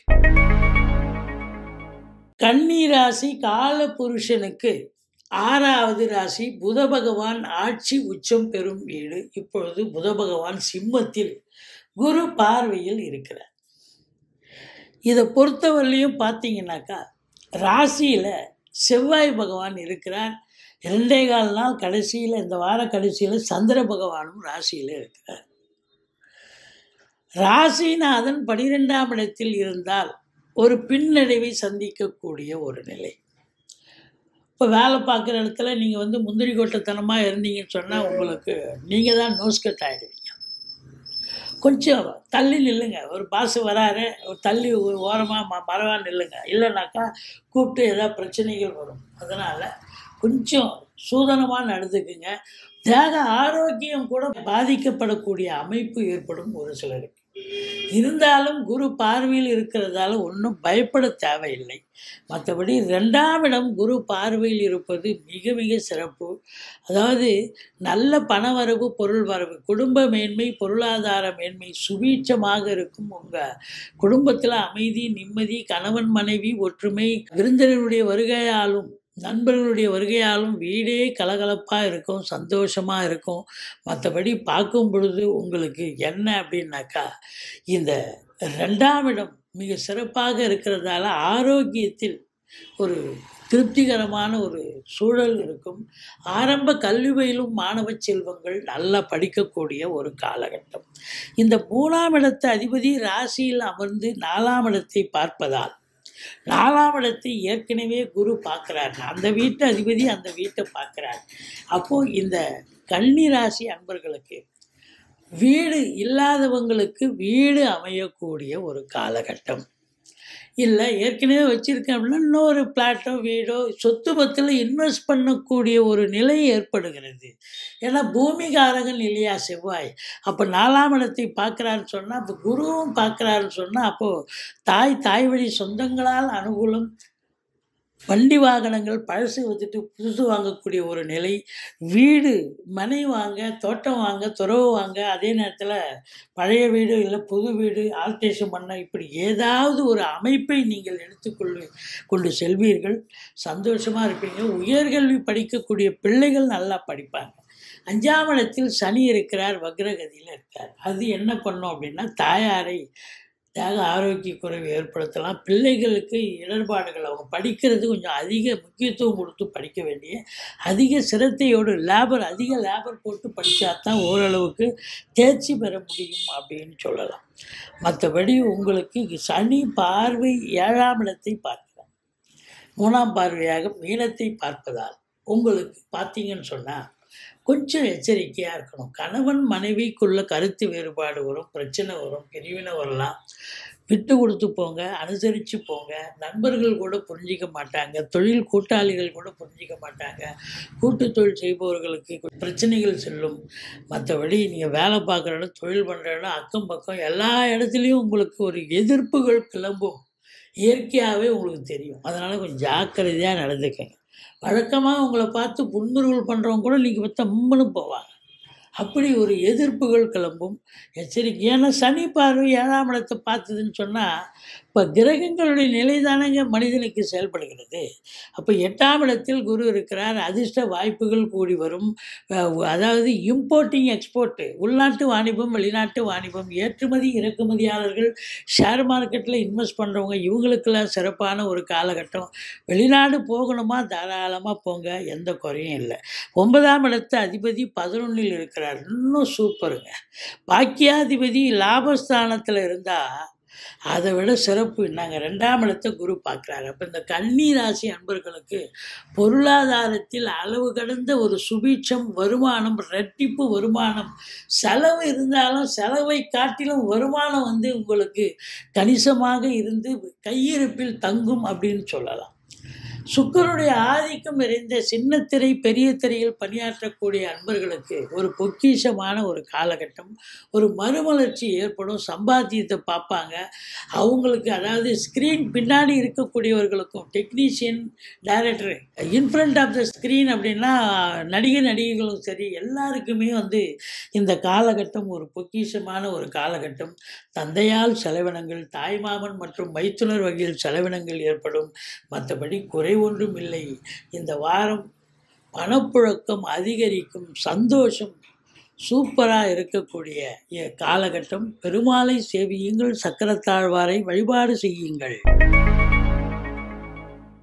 கன்னி ராசி கால புருஷனுக்கு ஆறாவது ராசி புத பகவான் ஆட்சி உச்சம் பெறும் வீடு இப்பொழுது புத பகவான் சிம்மத்தில் குரு பார்வையில் இருக்கிறார் இதை பொறுத்தவரையிலையும் பார்த்தீங்கன்னாக்கா ராசியில் செவ்வாய் பகவான் இருக்கிறார் இரண்டே கால் நாள் கடைசியில் இந்த வார கடைசியில் சந்திர பகவானும் ராசியில் இருக்கிறார் ராசிநாதன் பனிரெண்டாம் இடத்தில் இருந்தால் ஒரு பின்னடைவை சந்திக்கக்கூடிய ஒரு நிலை இப்போ வேலை பார்க்குற இடத்துல நீங்கள் வந்து முந்திரி கொட்டத்தனமாக இருந்தீங்கன்னு சொன்னால் உங்களுக்கு நீங்கள் தான் நோஸ்கட் ஆகிடுவீங்க கொஞ்சம் தள்ளி நில்லுங்க ஒரு பாஸ் வராரு ஒரு தள்ளி ஒரு ஓரமாக ம மரவா நில்லுங்க இல்லைனாக்கா கூப்பிட்டு ஏதாவது பிரச்சனைகள் வரும் அதனால் கொஞ்சம் சூதனமாக நடந்துக்குங்க தேக ஆரோக்கியம் கூட பாதிக்கப்படக்கூடிய அமைப்பு ஏற்படும் ஒரு சிலருக்கு இருந்தாலும் குரு பார்வையில் இருக்கிறதால ஒன்றும் பயப்பட தேவையில்லை மற்றபடி ரெண்டாம் இடம் குரு பார்வையில் இருப்பது மிக மிக சிறப்பு அதாவது நல்ல பணவரவு பொருள் வரவு குடும்ப மேன்மை பொருளாதார மேன்மை சுபீட்சமாக இருக்கும் உங்கள் குடும்பத்தில் அமைதி நிம்மதி கணவன் மனைவி ஒற்றுமை விருந்தினருடைய வருகையாலும் நண்பர்களுடைய வருகையாலும் வீடே கலகலப்பாக இருக்கும் சந்தோஷமாக இருக்கும் மற்றபடி பார்க்கும் பொழுது உங்களுக்கு என்ன அப்படின்னாக்கா இந்த ரெண்டாம் இடம் மிக சிறப்பாக இருக்கிறதால ஆரோக்கியத்தில் ஒரு திருப்திகரமான ஒரு சூழல் இருக்கும் ஆரம்ப கல்வி பயிலும் மாணவ செல்வங்கள் நல்லா படிக்கக்கூடிய ஒரு காலகட்டம் இந்த மூணாம் இடத்து அதிபதி ராசியில் அமர்ந்து நாலாம் இடத்தை பார்ப்பதால் நாலாம் இடத்தை ஏற்கனவே குரு பார்க்குறாரு அந்த வீட்டு அதிபதி அந்த வீட்டை பார்க்குறாரு அப்போது இந்த கன்னி ராசி அன்பர்களுக்கு வீடு இல்லாதவங்களுக்கு வீடு அமையக்கூடிய ஒரு காலகட்டம் இல்லை ஏற்கனவே வச்சுருக்கேன் அப்படின்னா இன்னொரு பிளாட்டோ வீடோ சொத்து பத்தில் இன்வெஸ்ட் பண்ணக்கூடிய ஒரு நிலை ஏற்படுகிறது ஏன்னா பூமிகாரகன் இல்லையா செவ்வாய் அப்போ நாலாம் இடத்தை பார்க்குறாருன்னு சொன்னால் அப்போ குருவும் பார்க்குறாருன்னு சொன்னால் அப்போது தாய் தாய் வழி சொந்தங்களால் அனுகூலம் வண்டி வாகனங்கள் பழசு வச்சுட்டு புதுசு வாங்கக்கூடிய ஒரு நிலை வீடு மனை வாங்க தோட்டம் வாங்க துறவு வாங்க அதே நேரத்தில் பழைய வீடு இல்லை புது வீடு ஆல்ட்ரேஷன் பண்ண இப்படி ஏதாவது ஒரு அமைப்பை நீங்கள் எடுத்துக்கொள்ளு கொண்டு செல்வீர்கள் சந்தோஷமாக இருப்பீங்க உயர்கல்வி படிக்கக்கூடிய பிள்ளைகள் நல்லா படிப்பாங்க அஞ்சாம் இடத்தில் சனி இருக்கிறார் வக்ரகதியில் இருக்கார் அது என்ன பண்ணும் அப்படின்னா தாயாரை தேக ஆரோக்கிய குறைவு ஏற்படுத்தலாம் பிள்ளைகளுக்கு இடர்பாடுகள் அவங்க படிக்கிறது கொஞ்சம் அதிக முக்கியத்துவம் கொடுத்து படிக்க வேண்டிய அதிக சிரத்தையோடு லேபர் அதிக லேபர் போட்டு படித்தா தான் ஓரளவுக்கு தேர்ச்சி பெற முடியும் அப்படின்னு சொல்லலாம் மற்றபடி உங்களுக்கு சனி பார்வை ஏழாம் இடத்தை பார்க்கிறார் மூணாம் பார்வையாக மீனத்தை பார்ப்பதால் உங்களுக்கு பார்த்தீங்கன்னு சொன்னால் கொஞ்சம் எச்சரிக்கையாக இருக்கணும் கணவன் மனைவிக்குள்ள கருத்து வேறுபாடு வரும் பிரச்சனை வரும் பிரிவினை வரலாம் விட்டு கொடுத்து போங்க அனுசரித்து போங்க நண்பர்கள் கூட புரிஞ்சிக்க மாட்டாங்க தொழில் கூட்டாளிகள் கூட புரிஞ்சிக்க மாட்டாங்க கூட்டு தொழில் செய்பவர்களுக்கு பிரச்சனைகள் செல்லும் மற்றபடி நீங்கள் வேலை பார்க்குற இடம் தொழில் பண்ணுற இடம் அக்கம் பக்கம் எல்லா இடத்துலையும் உங்களுக்கு ஒரு எதிர்ப்புகள் கிளம்பும் இயற்கையாகவே உங்களுக்கு தெரியும் அதனால் கொஞ்சம் ஜாக்கிரதையாக நடந்துக்கங்க வழக்கமாக உங்களை பார்த்து புன்முறுவல் பண்ணுறவங்க கூட நீங்கள் பார்த்தா மும்முன்னு போவாங்க அப்படி ஒரு எதிர்ப்புகள் கிளம்பும் எச்சரிக்கை ஏன்னா சனி பார்வை ஏழாம் இடத்தை பார்த்ததுன்னு சொன்னால் இப்போ கிரகங்களுடைய நிலை தானங்க மனிதனுக்கு செயல்படுகிறது அப்போ எட்டாம் இடத்தில் குரு இருக்கிறார் அதிர்ஷ்ட வாய்ப்புகள் கூடி வரும் அஹ் அதாவது இம்போர்ட்டிங் எக்ஸ்போர்ட்டு உள்நாட்டு வாணிபம் வெளிநாட்டு வாணிபம் ஏற்றுமதி இறக்குமதியாளர்கள் ஷேர் மார்க்கெட்டில் இன்வெஸ்ட் பண்ணுறவங்க இவங்களுக்கெல்லாம் சிறப்பான ஒரு காலகட்டம் வெளிநாடு போகணுமா தாராளமாக போங்க எந்த குறையும் இல்லை ஒன்பதாம் இடத்து அதிபதி பதினொன்றில் இருக்கிறார் இன்னும் சூப்பருங்க பாக்கியாதிபதி லாபஸ்தானத்தில் இருந்தால் அதை விட சிறப்பு என்னங்க ரெண்டாம் இடத்தை குரு பார்க்குறாரு அப்போ இந்த கன்னி ராசி அன்பர்களுக்கு பொருளாதாரத்தில் அளவு கடந்த ஒரு சுபீட்சம் வருமானம் ரெட்டிப்பு வருமானம் செலவு இருந்தாலும் செலவை காட்டிலும் வருமானம் வந்து உங்களுக்கு கணிசமாக இருந்து கையிருப்பில் தங்கும் அப்படின்னு சொல்லலாம் சுக்கரனுடைய ஆதிக்கம் நிறைந்த சின்ன திரை பெரிய திரையில் பணியாற்றக்கூடிய அன்பர்களுக்கு ஒரு பொக்கிஷமான ஒரு காலகட்டம் ஒரு மறுமலர்ச்சி ஏற்படும் சம்பாத்தியத்தை பார்ப்பாங்க அவங்களுக்கு அதாவது ஸ்க்ரீன் பின்னாடி இருக்கக்கூடியவர்களுக்கும் technician director in front of the screen அப்படின்னா நடிகர் நடிகைகளும் சரி எல்லாருக்குமே வந்து இந்த காலகட்டம் ஒரு பொக்கிஷமான ஒரு காலகட்டம் தந்தையால் செலவினங்கள் தாய்மாமன் மற்றும் மைத்துனர் வகையில் செலவினங்கள் ஏற்படும் மற்றபடி குறை ஒன்றும் இல்லை இந்த வாரம் பணப்புழக்கம் அதிகரிக்கும் சந்தோஷம் சூப்பராக இருக்கக்கூடிய இ- காலகட்டம் பெருமாளை சேவியுங்கள் சக்கரத்தாழ்வாரை வழிபாடு செய்யுங்கள்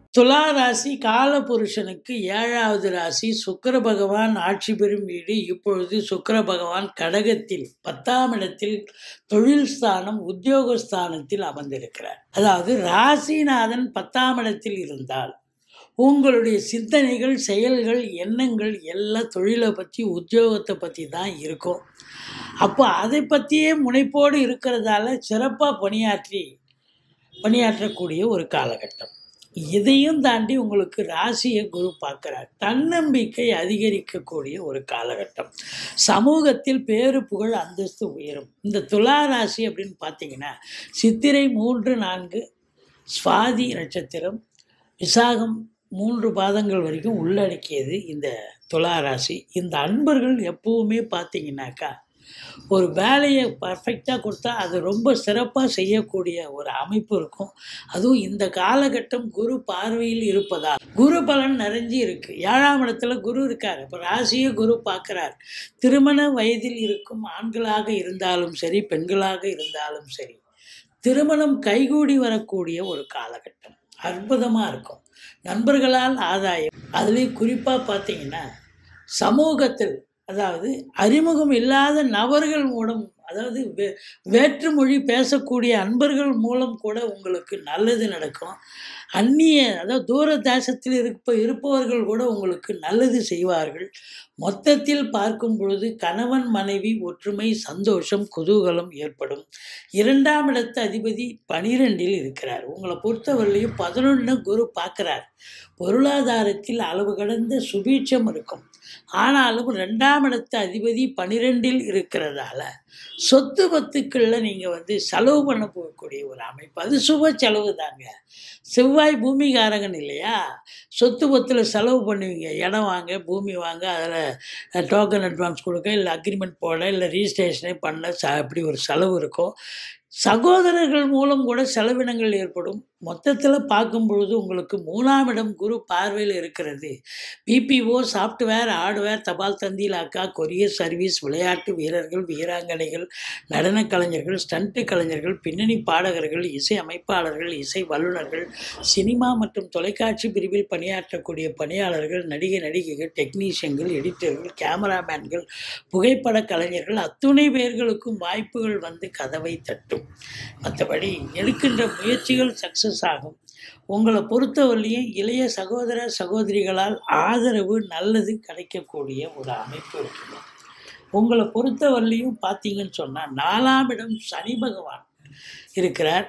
துலா ராசி காலபுருஷனுக்கு ஏழாவது ராசி சுக்கிர பகவான் ஆட்சி பெறும் வீடு இப்பொழுது சுக்கிர பகவான் கடகத்தில் பத்தாம் இடத்தில் தொழில் ஸ்தானம் உத்தியோகஸ்தானத்தில் அமர்ந்திருக்கிறார் அதாவது ராசிநாதன் பத்தாம் இடத்தில் இருந்தால் உங்களுடைய சிந்தனைகள் செயல்கள் எண்ணங்கள் எல்லாம் தொழிலை பற்றி உத்தியோகத்தை பற்றி தான் இருக்கும் அப்போ அதை பற்றியே முனைப்போடு இருக்கிறதால சிறப்பாக பணியாற்றி பணியாற்றக்கூடிய ஒரு காலகட்டம் இதையும் தாண்டி உங்களுக்கு ராசியை குரு பார்க்குறார் தன்னம்பிக்கை அதிகரிக்கக்கூடிய ஒரு காலகட்டம் சமூகத்தில் பேரு புகழ் அந்தஸ்து உயரும் இந்த துலா ராசி அப்படின்னு பார்த்தீங்கன்னா சித்திரை மூன்று நான்கு சுவாதி நட்சத்திரம் விசாகம் மூன்று பாதங்கள் வரைக்கும் உள்ளடக்கியது இந்த துலா ராசி இந்த அன்பர்கள் எப்பவுமே பார்த்தீங்கன்னாக்கா ஒரு வேலையை பர்ஃபெக்டாக கொடுத்தா அது ரொம்ப சிறப்பாக செய்யக்கூடிய ஒரு அமைப்பு இருக்கும் அதுவும் இந்த காலகட்டம் குரு பார்வையில் இருப்பதால் குரு பலன் நிறைஞ்சு இருக்கு ஏழாம் இடத்துல குரு இருக்கார் இப்போ ராசியை குரு பார்க்குறார் திருமண வயதில் இருக்கும் ஆண்களாக இருந்தாலும் சரி பெண்களாக இருந்தாலும் சரி திருமணம் கைகூடி வரக்கூடிய ஒரு காலகட்டம் அற்புதமாக இருக்கும் நண்பர்களால் ஆதாயம் அதுலேயும் குறிப்பாக பார்த்தீங்கன்னா சமூகத்தில் அதாவது அறிமுகம் இல்லாத நபர்கள் மூலம் அதாவது வே வேற்று மொழி பேசக்கூடிய அன்பர்கள் மூலம் கூட உங்களுக்கு நல்லது நடக்கும் அந்நிய அதாவது தூர தேசத்தில் இருப்ப இருப்பவர்கள் கூட உங்களுக்கு நல்லது செய்வார்கள் மொத்தத்தில் பார்க்கும் பொழுது கணவன் மனைவி ஒற்றுமை சந்தோஷம் குதூகலம் ஏற்படும் இரண்டாம் இடத்து அதிபதி பனிரெண்டில் இருக்கிறார் உங்களை பொறுத்தவரையிலையும் பதினொன்று குரு பார்க்குறார் பொருளாதாரத்தில் அளவு கடந்த சுபீட்சம் இருக்கும் ஆனாலும் ரெண்டாம் இடத்து அதிபதி பனிரெண்டில் இருக்கிறதால சொத்து பத்துக்களில் நீங்கள் வந்து செலவு பண்ண போகக்கூடிய ஒரு அமைப்பு அது சுப செலவு தாங்க செவ்வாய் பூமிகாரகன் இல்லையா சொத்து பத்தில் செலவு பண்ணுவீங்க இடம் வாங்க பூமி வாங்க அதில் டோக்கன் அட்வான்ஸ் கொடுக்க இல்லை அக்ரிமெண்ட் போட இல்லை ரிஜிஸ்ட்ரேஷனே பண்ண ச அப்படி ஒரு செலவு இருக்கும் சகோதரர்கள் மூலம் கூட செலவினங்கள் ஏற்படும் மொத்தத்தில் பார்க்கும் பொழுது உங்களுக்கு மூணாம் இடம் குரு பார்வையில் இருக்கிறது பிபிஓ சாஃப்ட்வேர் ஹார்ட்வேர் தபால் தந்தியில் அக்கா கொரியர் சர்வீஸ் விளையாட்டு வீரர்கள் வீராங்கனைகள் நடன கலைஞர்கள் ஸ்டண்ட்டு கலைஞர்கள் பின்னணி பாடகர்கள் இசை அமைப்பாளர்கள் இசை வல்லுநர்கள் சினிமா மற்றும் தொலைக்காட்சி பிரிவில் பணியாற்றக்கூடிய பணியாளர்கள் நடிகை நடிகைகள் டெக்னீஷியன்கள் எடிட்டர்கள் கேமராமேன்கள் புகைப்பட கலைஞர்கள் அத்துணை பேர்களுக்கும் வாய்ப்புகள் வந்து கதவை தட்டும் மற்றபடி எடுக்கின்ற முயற்சிகள் சக்ஸஸ் ஆகும் உங்களை பொறுத்தவரையிலையும் இளைய சகோதர சகோதரிகளால் ஆதரவு நல்லது கிடைக்கக்கூடிய ஒரு அமைப்பு இருக்குது உங்களை பொறுத்தவரையிலையும் பார்த்தீங்கன்னு சொன்னால் நாலாம் இடம் சனி பகவான் இருக்கிறார்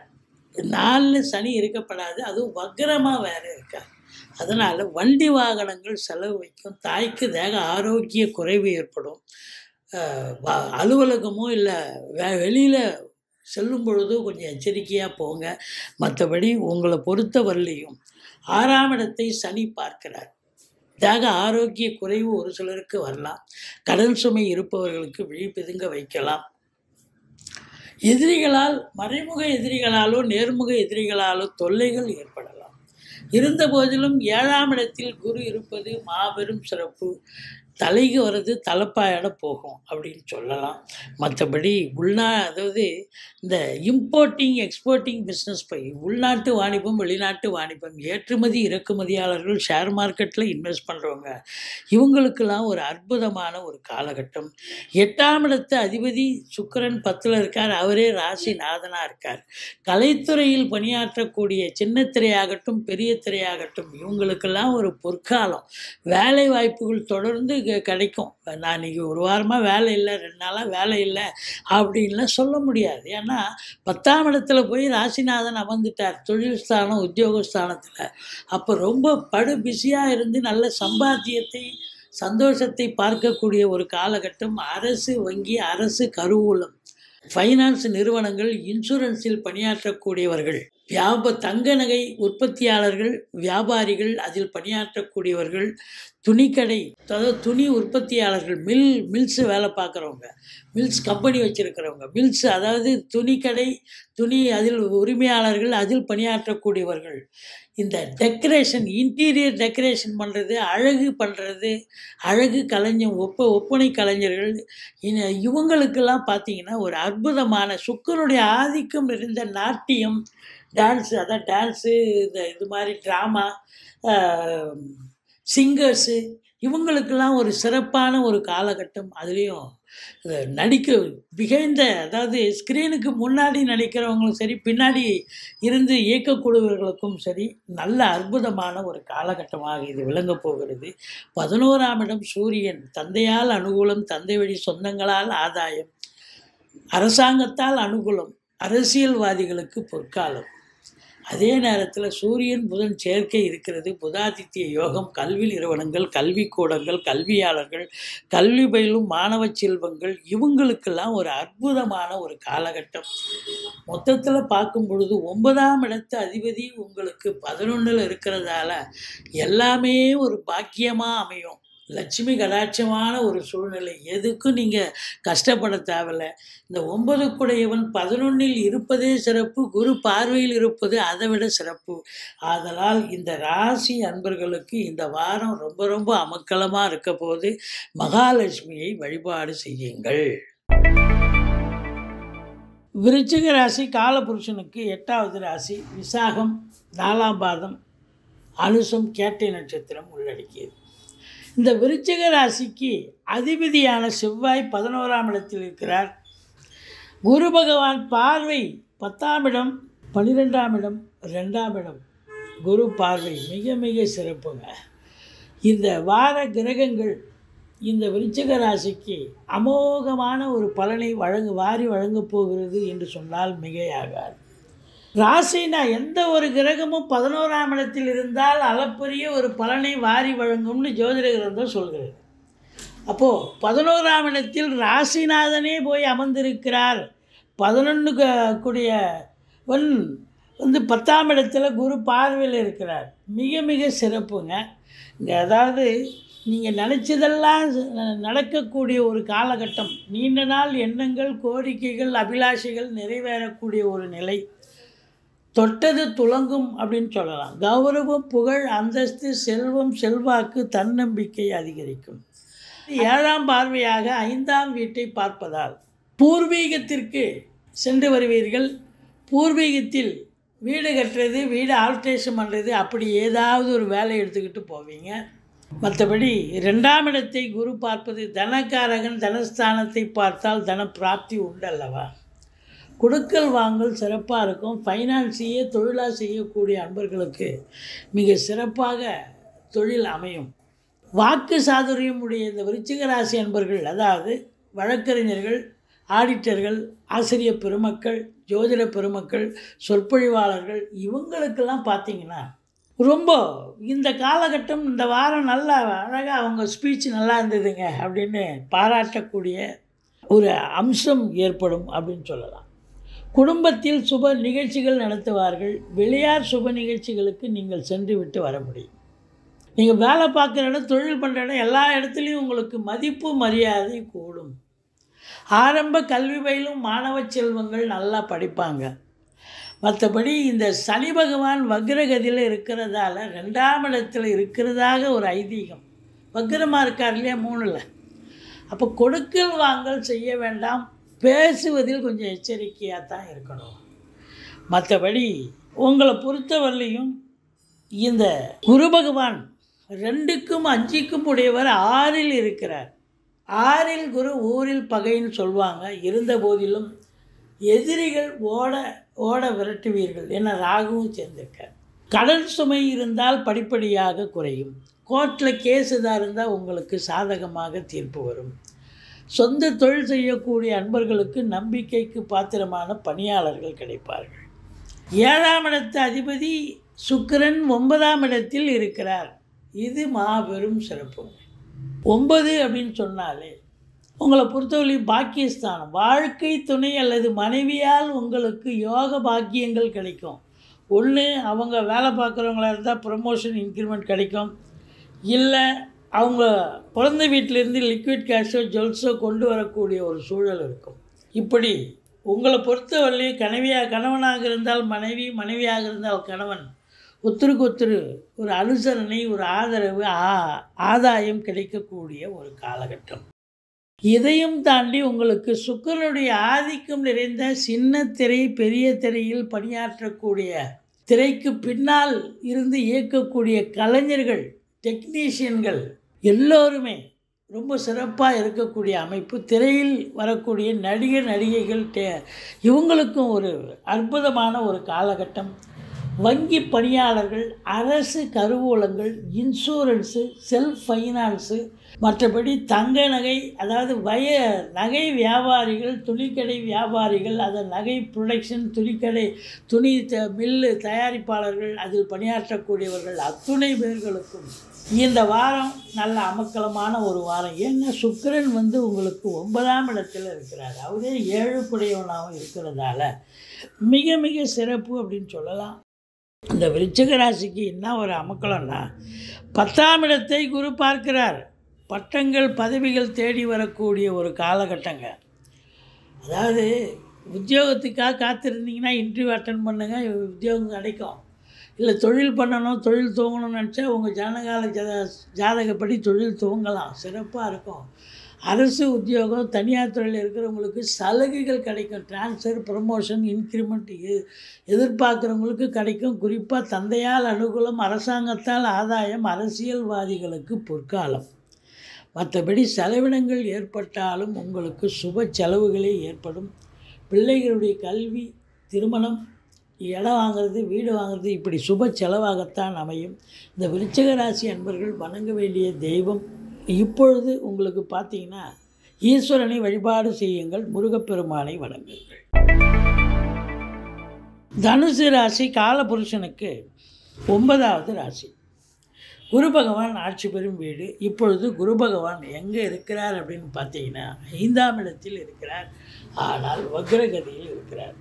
நாலில் சனி இருக்கப்படாது அதுவும் வக்கரமாக வேற இருக்கார் அதனால் வண்டி வாகனங்கள் செலவு வைக்கும் தாய்க்கு தேக ஆரோக்கிய குறைவு ஏற்படும் அஹ் வ- அலுவலகமோ இல்லை வெ வெளியில் செல்லும் பொழுதோ கொஞ்சம் எச்சரிக்கையாக போங்க மற்றபடி உங்களை பொறுத்த வரலையும் ஆறாம் இடத்தை சனி பார்க்கிறார் தேக ஆரோக்கிய குறைவு ஒரு சிலருக்கு வரலாம் கடன் சுமை இருப்பவர்களுக்கு விழிப்பெதுங்க வைக்கலாம் எதிரிகளால் மறைமுக எதிரிகளாலோ நேர்முக எதிரிகளாலோ தொல்லைகள் ஏற்படலாம் இருந்த போதிலும் ஏழாம் இடத்தில் குரு இருப்பது மாபெரும் சிறப்பு தலைக்கு வர்றது தலைப்பாயோட போகும் அப்படின்னு சொல்லலாம் மற்றபடி உள்நா அதாவது இந்த இம்போர்ட்டிங் எக்ஸ்போர்ட்டிங் பிஸ்னஸ் போய் உள்நாட்டு வாணிபம் வெளிநாட்டு வாணிபம் ஏற்றுமதி இறக்குமதியாளர்கள் ஷேர் மார்க்கெட்டில் இன்வெஸ்ட் பண்ணுறவங்க இவங்களுக்கெல்லாம் ஒரு அற்புதமான ஒரு காலகட்டம் எட்டாம் இடத்து அதிபதி சுக்கிரன் பத்தில் இருக்கார் அவரே ராசி நாதனாக இருக்கார் கலைத்துறையில் பணியாற்றக்கூடிய சின்ன திரையாகட்டும் பெரிய திரையாகட்டும் இவங்களுக்கெல்லாம் ஒரு பொற்காலம் வேலை வாய்ப்புகள் தொடர்ந்து கெ- கிடைக்கும் நான் இன்னைக்கு ஒரு வாரமாக வேலை இல்லை ரெண்டு நாளாக வேலை இல்லை அப்படின்லாம் சொல்ல முடியாது ஏன்னா பத்தாம் இடத்துல போய் ராசிநாதன் அமர்ந்துட்டார் தொழில் ஸ்தானம் உத்தியோகஸ்தானத்தில் அப்போ ரொம்ப படு பிஸியாக இருந்து நல்ல சம்பாத்தியத்தை சந்தோஷத்தை பார்க்கக்கூடிய ஒரு காலகட்டம் அரசு வங்கி அரசு கருவூலம் ஃபைனான்ஸ் நிறுவனங்கள் இன்சூரன்ஸில் பணியாற்றக்கூடியவர்கள் வியாப தங்க நகை உற்பத்தியாளர்கள் வியாபாரிகள் அதில் பணியாற்றக்கூடியவர்கள் துணிக்கடை அதாவது துணி உற்பத்தியாளர்கள் மில் மில்ஸ் வேலை பார்க்குறவங்க மில்ஸ் கம்பெனி வச்சுருக்கிறவங்க மில்ஸ் அதாவது துணிக்கடை துணி அதில் உரிமையாளர்கள் அதில் பணியாற்றக்கூடியவர்கள் இந்த டெக்கரேஷன் இன்டீரியர் டெக்கரேஷன் பண்ணுறது அழகு பண்ணுறது அழகு கலைஞர் ஒப்ப ஒப்பனை கலைஞர்கள் இன- இவங்களுக்கெல்லாம் பார்த்தீங்கன்னா ஒரு அற்புதமான சுக்கரனுடைய ஆதிக்கம் நிறைந்த நாட்டியம் டான்ஸு அதான் டான்ஸு இந்த இது மாதிரி ட்ராமா சிங்கர்ஸு இவங்களுக்கெல்லாம் ஒரு சிறப்பான ஒரு காலகட்டம் அதுலேயும் நடிக்க பிகைந்த அதாவது ஸ்க்ரீனுக்கு முன்னாடி நடிக்கிறவங்களும் சரி பின்னாடி இருந்து இயக்கக்கூடியவர்களுக்கும் சரி நல்ல அற்புதமான ஒரு காலகட்டமாக இது விளங்கப் போகிறது பதினோராம் இடம் சூரியன் தந்தையால் அனுகூலம் தந்தை வழி சொந்தங்களால் ஆதாயம் அரசாங்கத்தால் அனுகூலம் அரசியல்வாதிகளுக்கு பொற்காலம் அதே நேரத்தில் சூரியன் புதன் சேர்க்கை இருக்கிறது புதாதித்ய யோகம் கல்வி நிறுவனங்கள் கல்விக்கூடங்கள் கல்வியாளர்கள் கல்வி பயிலும் மாணவ செல்வங்கள் இவங்களுக்கெல்லாம் ஒரு அற்புதமான ஒரு காலகட்டம் மொத்தத்தில் பார்க்கும் பொழுது ஒன்பதாம் இடத்து அதிபதி உங்களுக்கு பதினொன்றில் இருக்கிறதால எல்லாமே ஒரு பாக்கியமாக அமையும் லட்சுமி கடாட்சமான ஒரு சூழ்நிலை எதுக்கும் நீங்கள் கஷ்டப்பட தேவையில்ல இந்த ஒன்பதுக்குடையவன் பதினொன்னில் இருப்பதே சிறப்பு குரு பார்வையில் இருப்பது அதை விட சிறப்பு ஆதலால் இந்த ராசி அன்பர்களுக்கு இந்த வாரம் ரொம்ப ரொம்ப அமக்கலமாக இருக்க போது மகாலட்சுமியை வழிபாடு செய்யுங்கள் விருச்சிக ராசி காலபுருஷனுக்கு எட்டாவது ராசி விசாகம் நாலாம் பாதம் அனுசம் கேட்டை நட்சத்திரம் உள்ளடக்கியது இந்த விருச்சிக ராசிக்கு அதிபதியான செவ்வாய் பதினோராம் இடத்தில் இருக்கிறார் குரு பகவான் பார்வை பத்தாம் இடம் பன்னிரெண்டாம் இடம் ரெண்டாம் இடம் குரு பார்வை மிக மிக சிறப்புங்க இந்த வார கிரகங்கள் இந்த விருச்சிக ராசிக்கு அமோகமான ஒரு பலனை வழங்க வாரி வழங்கப் போகிறது என்று சொன்னால் மிகையாகாது ராசினா எந்த ஒரு கிரகமும் பதினோராம் இடத்தில் இருந்தால் அளப்பரிய ஒரு பலனை வாரி வழங்கும்னு ஜோதிட கிரந்தம் சொல்கிறது அப்போது பதினோராம் இடத்தில் ராசிநாதனே போய் அமர்ந்திருக்கிறார் பதினொன்று கூடிய ஒன் வந்து பத்தாம் இடத்துல குரு பார்வையில் இருக்கிறார் மிக மிக சிறப்புங்க இங்கே அதாவது நீங்கள் நினச்சதெல்லாம் நடக்கக்கூடிய ஒரு காலகட்டம் நீண்ட நாள் எண்ணங்கள் கோரிக்கைகள் அபிலாஷைகள் நிறைவேறக்கூடிய ஒரு நிலை தொட்டது துலங்கும் அப்படின்னு சொல்லலாம் கௌரவம் புகழ் அந்தஸ்து செல்வம் செல்வாக்கு தன்னம்பிக்கை அதிகரிக்கும் ஏழாம் பார்வையாக ஐந்தாம் வீட்டை பார்ப்பதால் பூர்வீகத்திற்கு சென்று வருவீர்கள் பூர்வீகத்தில் வீடு கட்டுறது வீடு ஆல்ட்ரேஷன் பண்ணுறது அப்படி ஏதாவது ஒரு வேலை எடுத்துக்கிட்டு போவீங்க மற்றபடி ரெண்டாம் இடத்தை குரு பார்ப்பது தனக்காரகன் தனஸ்தானத்தை பார்த்தால் தன பிராப்தி உண்டு அல்லவா கொடுக்கல் வாங்கல் சிறப்பாக இருக்கும் ஃபைனான்ஸையே தொழிலாக செய்யக்கூடிய அன்பர்களுக்கு மிக சிறப்பாக தொழில் அமையும் வாக்கு சாதுரியம் உடைய இந்த விருச்சிக ராசி அன்பர்கள் அதாவது வழக்கறிஞர்கள் ஆடிட்டர்கள் ஆசிரியர் பெருமக்கள் ஜோதிட பெருமக்கள் சொற்பொழிவாளர்கள் இவங்களுக்கெல்லாம் பார்த்தீங்கன்னா ரொம்ப இந்த காலகட்டம் இந்த வாரம் நல்லா அழகாக அவங்க ஸ்பீச் நல்லா இருந்ததுங்க அப்படின்னு பாராட்டக்கூடிய ஒரு அம்சம் ஏற்படும் அப்படின்னு சொல்லலாம் குடும்பத்தில் சுப நிகழ்ச்சிகள் நடத்துவார்கள் வெளியார் சுப நிகழ்ச்சிகளுக்கு நீங்கள் சென்று விட்டு வர முடியும் நீங்கள் வேலை பார்க்குற இடம் தொழில் பண்ணுற இடம் எல்லா இடத்துலையும் உங்களுக்கு மதிப்பு மரியாதை கூடும் ஆரம்ப கல்வி பயிலும் மாணவ செல்வங்கள் நல்லா படிப்பாங்க மற்றபடி இந்த சனி பகவான் வக்ரகதியில் இருக்கிறதால ரெண்டாம் இடத்துல இருக்கிறதாக ஒரு ஐதீகம் வக்ரமாக இருக்கார் இல்லையா மூணில் அப்போ கொடுக்கல் வாங்கல் செய்ய வேண்டாம் பேசுவதில் கொஞ்சம் எச்சரிக்கையாக தான் இருக்கணும் மற்றபடி உங்களை பொறுத்தவரையிலையும் இந்த குரு பகவான் ரெண்டுக்கும் அஞ்சுக்கும் உடையவர் ஆறில் இருக்கிறார் ஆறில் குரு ஊரில் பகைன்னு சொல்லுவாங்க இருந்த போதிலும் எதிரிகள் ஓட ஓட விரட்டுவீர்கள் என ராகுவும் சேர்ந்திருக்கார் கடன் சுமை இருந்தால் படிப்படியாக குறையும் கோர்ட்டில் கேஸ் இதாக இருந்தால் உங்களுக்கு சாதகமாக தீர்ப்பு வரும் சொந்த தொழில் செய்யக்கூடிய அன்பர்களுக்கு நம்பிக்கைக்கு பாத்திரமான பணியாளர்கள் கிடைப்பார்கள் ஏழாம் இடத்து அதிபதி சுக்கிரன் ஒன்பதாம் இடத்தில் இருக்கிறார் இது மாபெரும் சிறப்பு ஒன்பது அப்படின்னு சொன்னாலே உங்களை பொறுத்தவரை பாக்கியஸ்தானம் வாழ்க்கை துணை அல்லது மனைவியால் உங்களுக்கு யோக பாக்கியங்கள் கிடைக்கும் ஒன்று அவங்க வேலை பார்க்குறவங்களா இருந்தால் ப்ரமோஷன் இன்க்ரிமெண்ட் கிடைக்கும் இல்லை அவங்க பிறந்த வீட்டிலேருந்து லிக்விட் கேஷோ ஜுவல்ஸோ கொண்டு வரக்கூடிய ஒரு சூழல் இருக்கும் இப்படி உங்களை பொறுத்தவரையிலையும் கனவியாக கணவனாக இருந்தால் மனைவி மனைவியாக இருந்தால் கணவன் ஒத்துருக்கு ஒத்துரு ஒரு அனுசரணை ஒரு ஆதரவு ஆ ஆதாயம் கிடைக்கக்கூடிய ஒரு காலகட்டம் இதையும் தாண்டி உங்களுக்கு சுக்கரனுடைய ஆதிக்கம் நிறைந்த சின்ன திரை பெரிய திரையில் பணியாற்றக்கூடிய திரைக்கு பின்னால் இருந்து இயக்கக்கூடிய கலைஞர்கள் டெக்னீஷியன்கள் எல்லோருமே ரொம்ப சிறப்பாக இருக்கக்கூடிய அமைப்பு திரையில் வரக்கூடிய நடிகர் நடிகைகள் டே இவங்களுக்கும் ஒரு அற்புதமான ஒரு காலகட்டம் வங்கி பணியாளர்கள் அரசு கருவூலங்கள் இன்சூரன்ஸு செல்ஃப் ஃபைனான்ஸு மற்றபடி தங்க நகை அதாவது வய நகை வியாபாரிகள் துணிக்கடை வியாபாரிகள் அந்த நகை ப்ரொடக்ஷன் துணிக்கடை துணி த மில்லு தயாரிப்பாளர்கள் அதில் பணியாற்றக்கூடியவர்கள் அத்துணை பேர்களுக்கும் இந்த வாரம் நல்ல அமக்கலமான ஒரு வாரம் ஏன்னா சுக்கிரன் வந்து உங்களுக்கு ஒன்பதாம் இடத்துல இருக்கிறார் அவரே ஏழு புடையவனாகவும் இருக்கிறதால மிக மிக சிறப்பு அப்படின்னு சொல்லலாம் இந்த விருச்சிக ராசிக்கு என்ன ஒரு அமக்கலம்னா பத்தாம் இடத்தை குரு பார்க்கிறார் பட்டங்கள் பதவிகள் தேடி வரக்கூடிய ஒரு காலகட்டங்க அதாவது உத்தியோகத்துக்காக காத்திருந்தீங்கன்னா இன்டர்வியூ அட்டன் பண்ணுங்கள் உத்தியோகம் கிடைக்கும் இல்லை தொழில் பண்ணணும் தொழில் துவங்கணும்னு நினச்சா உங்கள் ஜனகால ஜா ஜாதகப்படி தொழில் துவங்கலாம் சிறப்பாக இருக்கும் அரசு உத்தியோகம் தனியார் துறையில் இருக்கிறவங்களுக்கு சலுகைகள் கிடைக்கும் ட்ரான்ஸ்ஃபர் ப்ரமோஷன் இன்க்ரிமெண்ட் எதிர்பார்க்குறவங்களுக்கு கிடைக்கும் குறிப்பாக தந்தையால் அனுகூலம் அரசாங்கத்தால் ஆதாயம் அரசியல்வாதிகளுக்கு பொற்காலம் மற்றபடி செலவினங்கள் ஏற்பட்டாலும் உங்களுக்கு சுப செலவுகளே ஏற்படும் பிள்ளைகளுடைய கல்வி திருமணம் இடம் வாங்குறது வீடு வாங்குறது இப்படி சுப செலவாகத்தான் அமையும் இந்த விருச்சிக ராசி அன்பர்கள் வணங்க வேண்டிய தெய்வம் இப்பொழுது உங்களுக்கு பார்த்தீங்கன்னா ஈஸ்வரனை வழிபாடு செய்யுங்கள் முருகப்பெருமானை வணங்குங்கள் தனுசு ராசி காலபுருஷனுக்கு ஒன்பதாவது ராசி குரு பகவான் ஆட்சி பெறும் வீடு இப்பொழுது குரு பகவான் எங்கே இருக்கிறார் அப்படின்னு பார்த்தீங்கன்னா ஐந்தாம் இடத்தில் இருக்கிறார் ஆனால் வக்ரகதியில் இருக்கிறார்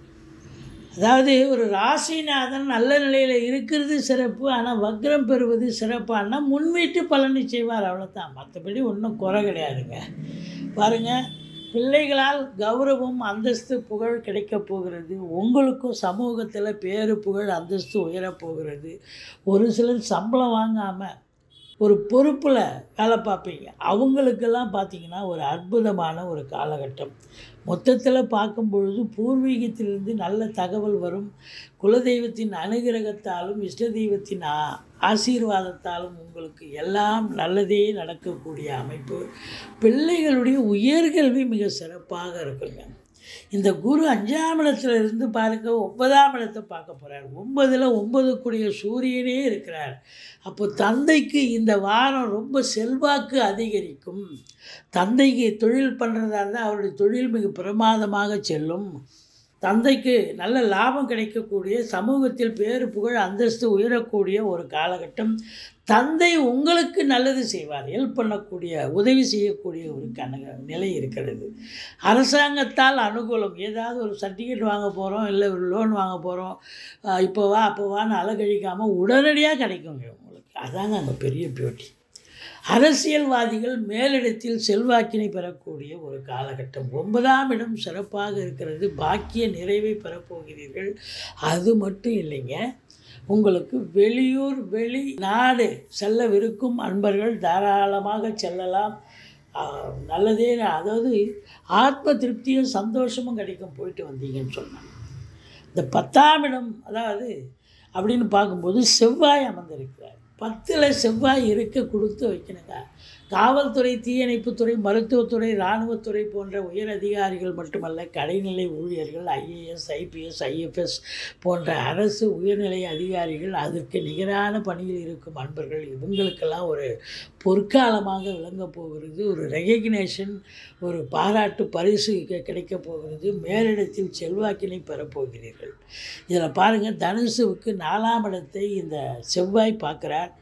அதாவது ஒரு ராசிநாதன் நல்ல நிலையில் இருக்கிறது சிறப்பு ஆனால் வக்ரம் பெறுவது சிறப்பானா முன்வீட்டு பலனை செய்வார் அவ்வளோதான் மற்றபடி ஒன்றும் குறை கிடையாதுங்க பாருங்கள் பிள்ளைகளால் கௌரவம் அந்தஸ்து புகழ் கிடைக்கப் போகிறது உங்களுக்கும் சமூகத்தில் பேரு புகழ் அந்தஸ்து உயரப் போகிறது ஒரு சிலர் சம்பளம் வாங்காமல் ஒரு பொறுப்பில் வேலை பார்ப்பீங்க அவங்களுக்கெல்லாம் பார்த்தீங்கன்னா ஒரு அற்புதமான ஒரு காலகட்டம் மொத்தத்தில் பார்க்கும் பொழுது பூர்வீகத்திலிருந்து நல்ல தகவல் வரும் குலதெய்வத்தின் அனுகிரகத்தாலும் இஷ்ட தெய்வத்தின் ஆ- ஆசீர்வாதத்தாலும் உங்களுக்கு எல்லாம் நல்லதே நடக்கக்கூடிய அமைப்பு பிள்ளைகளுடைய உயர்கல்வி மிக சிறப்பாக இருக்குங்க இந்த குரு அஞ்சாம் இடத்துல இருந்து பாருங்க ஒன்பதாம் இடத்தை பார்க்க போகிறார் ஒன்பதில் ஒன்பதுக்குரிய சூரியனே இருக்கிறார் அப்போ தந்தைக்கு இந்த வாரம் ரொம்ப செல்வாக்கு அதிகரிக்கும் தந்தைக்கு தொழில் பண்ணுறதா இருந்தால் அவருடைய தொழில் மிக பிரமாதமாக செல்லும் தந்தைக்கு நல்ல லாபம் கிடைக்கக்கூடிய சமூகத்தில் பேரு புகழ் அந்தஸ்து உயரக்கூடிய ஒரு காலகட்டம் தந்தை உங்களுக்கு நல்லது செய்வார் ஹெல்ப் பண்ணக்கூடிய உதவி செய்யக்கூடிய ஒரு கண நிலை இருக்கிறது அரசாங்கத்தால் அனுகூலம் ஏதாவது ஒரு சர்டிஃபிகேட் வாங்க போகிறோம் இல்லை ஒரு லோன் வாங்க போகிறோம் இப்போ வா அப்போ வான்னு அலகழிக்காமல் உடனடியாக கிடைக்குங்க உங்களுக்கு அதாங்க அங்கே பெரிய பியூட்டி அரசியல்வாதிகள் மேலிடத்தில் செல்வாக்கினை பெறக்கூடிய ஒரு காலகட்டம் ஒன்பதாம் இடம் சிறப்பாக இருக்கிறது பாக்கிய நிறைவை பெறப்போகிறீர்கள் அது மட்டும் இல்லைங்க உங்களுக்கு வெளியூர் வெளி நாடு செல்லவிருக்கும் அன்பர்கள் தாராளமாக செல்லலாம் ஆ, நல்லதே அதாவது ஆத்ம திருப்தியும் சந்தோஷமும் கிடைக்கும் போயிட்டு வந்தீங்கன்னு சொன்னாங்க இந்த பத்தாம் இடம் அதாவது அப்படின்னு பார்க்கும்போது செவ்வாய் அமர்ந்திருக்கிறார் பத்தில் செவ்வாய் இருக்க கொடுத்து வைக்கணுங்க காவல்துறை தீயணைப்புத்துறை மருத்துவத்துறை இராணுவத்துறை போன்ற உயர் அதிகாரிகள் மட்டுமல்ல கடைநிலை ஊழியர்கள் ஐஏஎஸ் ஐபிஎஸ் ஐஎஃப்எஸ் போன்ற அரசு உயர்நிலை அதிகாரிகள் அதற்கு நிகரான பணியில் இருக்கும் அன்பர்கள் இவங்களுக்கெல்லாம் ஒரு பொற்காலமாக விளங்கப் போகிறது ஒரு ரெகக்னேஷன் ஒரு பாராட்டு பரிசு கி- கிடைக்கப் போகிறது மேலிடத்தில் செல்வாக்கினை பெறப்போகிறீர்கள் இதில் பாருங்கள் தனுசுவுக்கு நாலாம் இடத்தை இந்த செவ்வாய் பார்க்குறார்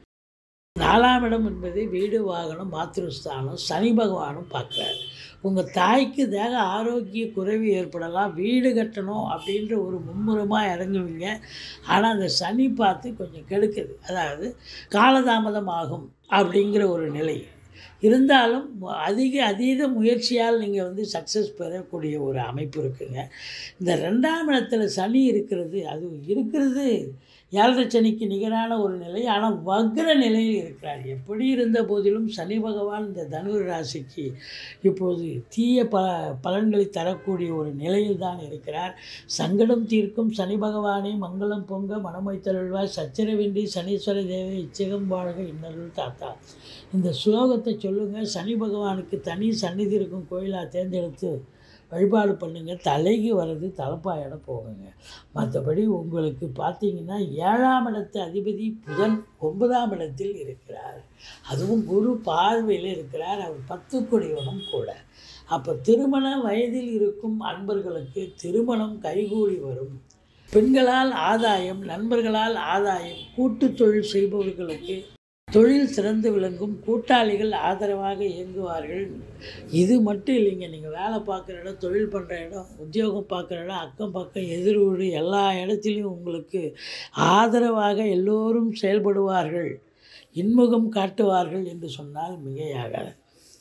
நாலாம் இடம் என்பது வீடு வாகனம் மாத்திருஸ்தானம் சனி பகவானும் பார்க்குறார் உங்கள் தாய்க்கு தேக ஆரோக்கிய குறைவு ஏற்படலாம் வீடு கட்டணும் அப்படின்ற ஒரு மும்முரமாக இறங்குவீங்க ஆனால் அந்த சனி பார்த்து கொஞ்சம் கெடுக்குது அதாவது காலதாமதம் ஆகும் அப்படிங்கிற ஒரு நிலை இருந்தாலும் மு- அதிக அதீத முயற்சியால் நீங்கள் வந்து சக்ஸஸ் பெறக்கூடிய ஒரு அமைப்பு இருக்குங்க இந்த ரெண்டாம் இடத்துல சனி இருக்கிறது அது இருக்கிறது ஏழரை சனிக்கு நிகரான ஒரு நிலை ஆனால் வக்ர நிலையில் இருக்கிறார் எப்படி இருந்த போதிலும் சனி பகவான் இந்த தனுர் ராசிக்கு இப்போது தீய ப பலன்களை தரக்கூடிய ஒரு நிலையில் தான் இருக்கிறார் சங்கடம் தீர்க்கும் சனி பகவானே மங்களம் பொங்க மனமைத்தருள்வாய் சச்சரவின்றி சனீஸ்வர தேவை இச்சகம் வாழ்க இன்னருள் தாத்தா இந்த ஸ்லோகத்தை சொல்லுங்கள் சனி பகவானுக்கு தனி சந்நிதி இருக்கும் கோயிலாக தேர்ந்தெடுத்து வழிபாடு பண்ணுங்க தலைக்கு வர்றது தலைப்பாயோட போகுங்க மற்றபடி உங்களுக்கு பார்த்தீங்கன்னா ஏழாம் இடத்து அதிபதி புதன் ஒன்பதாம் இடத்தில் இருக்கிறார் அதுவும் குரு பார்வையில் இருக்கிறார் அவர் பத்து கொடியவனும் கூட அப்போ திருமண வயதில் இருக்கும் அன்பர்களுக்கு திருமணம் கைகூடி வரும் பெண்களால் ஆதாயம் நண்பர்களால் ஆதாயம் கூட்டு தொழில் செய்பவர்களுக்கு தொழில் சிறந்து விளங்கும் கூட்டாளிகள் ஆதரவாக இயங்குவார்கள் இது மட்டும் இல்லைங்க நீங்கள் வேலை பார்க்குற இடம் தொழில் பண்ணுற இடம் உத்தியோகம் பார்க்குற இடம் அக்கம் பக்கம் எதிர் வீடு எல்லா இடத்துலையும் உங்களுக்கு ஆதரவாக எல்லோரும் செயல்படுவார்கள் இன்முகம் காட்டுவார்கள் என்று சொன்னால் மிகையாகாது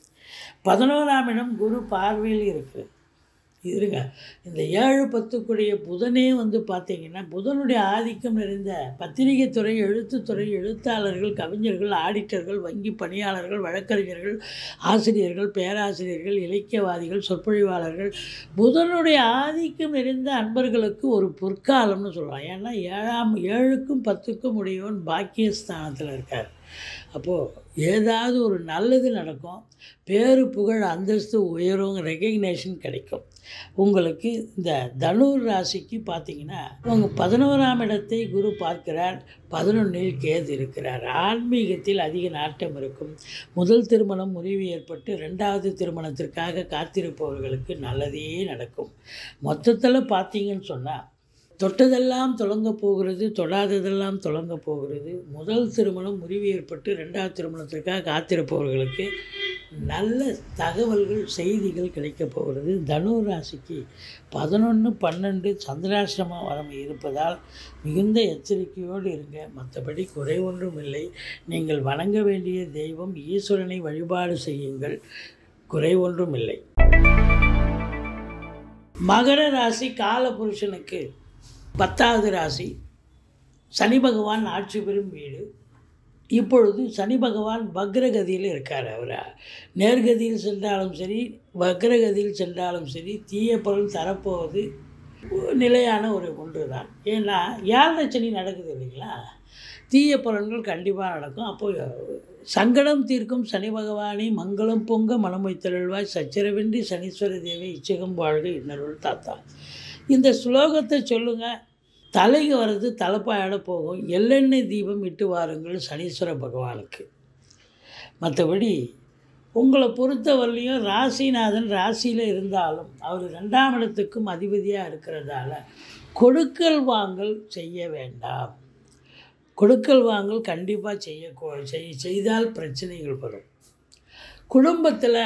பதினோராம் இடம் குரு பார்வையில் இருக்குது இருங்க இந்த ஏழு பத்துக்குடைய புதனே வந்து பார்த்தீங்கன்னா புதனுடைய ஆதிக்கம் நிறைந்த பத்திரிகை துறை எழுத்துத்துறை எழுத்தாளர்கள் கவிஞர்கள் ஆடிட்டர்கள் வங்கி பணியாளர்கள் வழக்கறிஞர்கள் ஆசிரியர்கள் பேராசிரியர்கள் இலக்கியவாதிகள் சொற்பொழிவாளர்கள் புதனுடைய ஆதிக்கம் நிறைந்த அன்பர்களுக்கு ஒரு பொற்காலம்னு சொல்லலாம் ஏன்னா ஏழாம் ஏழுக்கும் பத்துக்கும் உடையவன் பாக்கியஸ்தானத்தில் இருக்கார் அப்போது ஏதாவது ஒரு நல்லது நடக்கும் பேரு புகழ் அந்தஸ்து உயரும் ரெகக்னேஷன் கிடைக்கும் உங்களுக்கு இந்த தனுர் ராசிக்கு பார்த்தீங்கன்னா உங்கள் பதினோராம் இடத்தை குரு பார்க்கிறார் பதினொன்றில் கேது இருக்கிறார் ஆன்மீகத்தில் அதிக நாட்டம் இருக்கும் முதல் திருமணம் முறிவு ஏற்பட்டு ரெண்டாவது திருமணத்திற்காக காத்திருப்பவர்களுக்கு நல்லதே நடக்கும் மொத்தத்தில் பார்த்தீங்கன்னு சொன்னால் தொட்டதெல்லாம் தொடங்க போகிறது தொடாததெல்லாம் தொடங்க போகிறது முதல் திருமணம் முறிவு ஏற்பட்டு ரெண்டாவது திருமணத்திற்காக காத்திருப்பவர்களுக்கு நல்ல தகவல்கள் செய்திகள் கிடைக்கப் போகிறது தனுர் ராசிக்கு பதினொன்று பன்னெண்டு சந்திராசிரம வரம் இருப்பதால் மிகுந்த எச்சரிக்கையோடு இருங்க மற்றபடி குறை ஒன்றும் இல்லை நீங்கள் வணங்க வேண்டிய தெய்வம் ஈஸ்வரனை வழிபாடு செய்யுங்கள் குறை ஒன்றும் இல்லை மகர ராசி காலபுருஷனுக்கு பத்தாவது ராசி சனி பகவான் ஆட்சி பெறும் வீடு இப்பொழுது சனி பகவான் வக்ரகதியில் இருக்கார் அவர் நேர்கதியில் சென்றாலும் சரி வக்ரகதியில் சென்றாலும் சரி தீய பலன் தரப்போவது நிலையான ஒரு ஒன்று தான் ஏன்னா ஏழரை சனி நடக்குது இல்லைங்களா தீய பலன்கள் கண்டிப்பாக நடக்கும் அப்போ சங்கடம் தீர்க்கும் சனி பகவானை மங்களம் பொங்க மனம் வைத்தருள்வாய் சச்சரவின்றி சனீஸ்வர தேவை இச்சகம் வாழ்க இன்னருள் தாத்தா இந்த ஸ்லோகத்தை சொல்லுங்கள் தலைக்கு வர்றது தலைப்பாயோட போகும் எள்ளெண்ணெய் தீபம் இட்டு வாருங்கள் சனீஸ்வர பகவானுக்கு மற்றபடி உங்களை பொறுத்தவரையிலையும் ராசிநாதன் ராசியில் இருந்தாலும் அவர் ரெண்டாம் இடத்துக்கும் அதிபதியாக இருக்கிறதால கொடுக்கல் வாங்கல் செய்ய வேண்டாம் கொடுக்கல் வாங்கல் கண்டிப்பாக செய்ய செய் செய்தால் பிரச்சனைகள் வரும் குடும்பத்தில்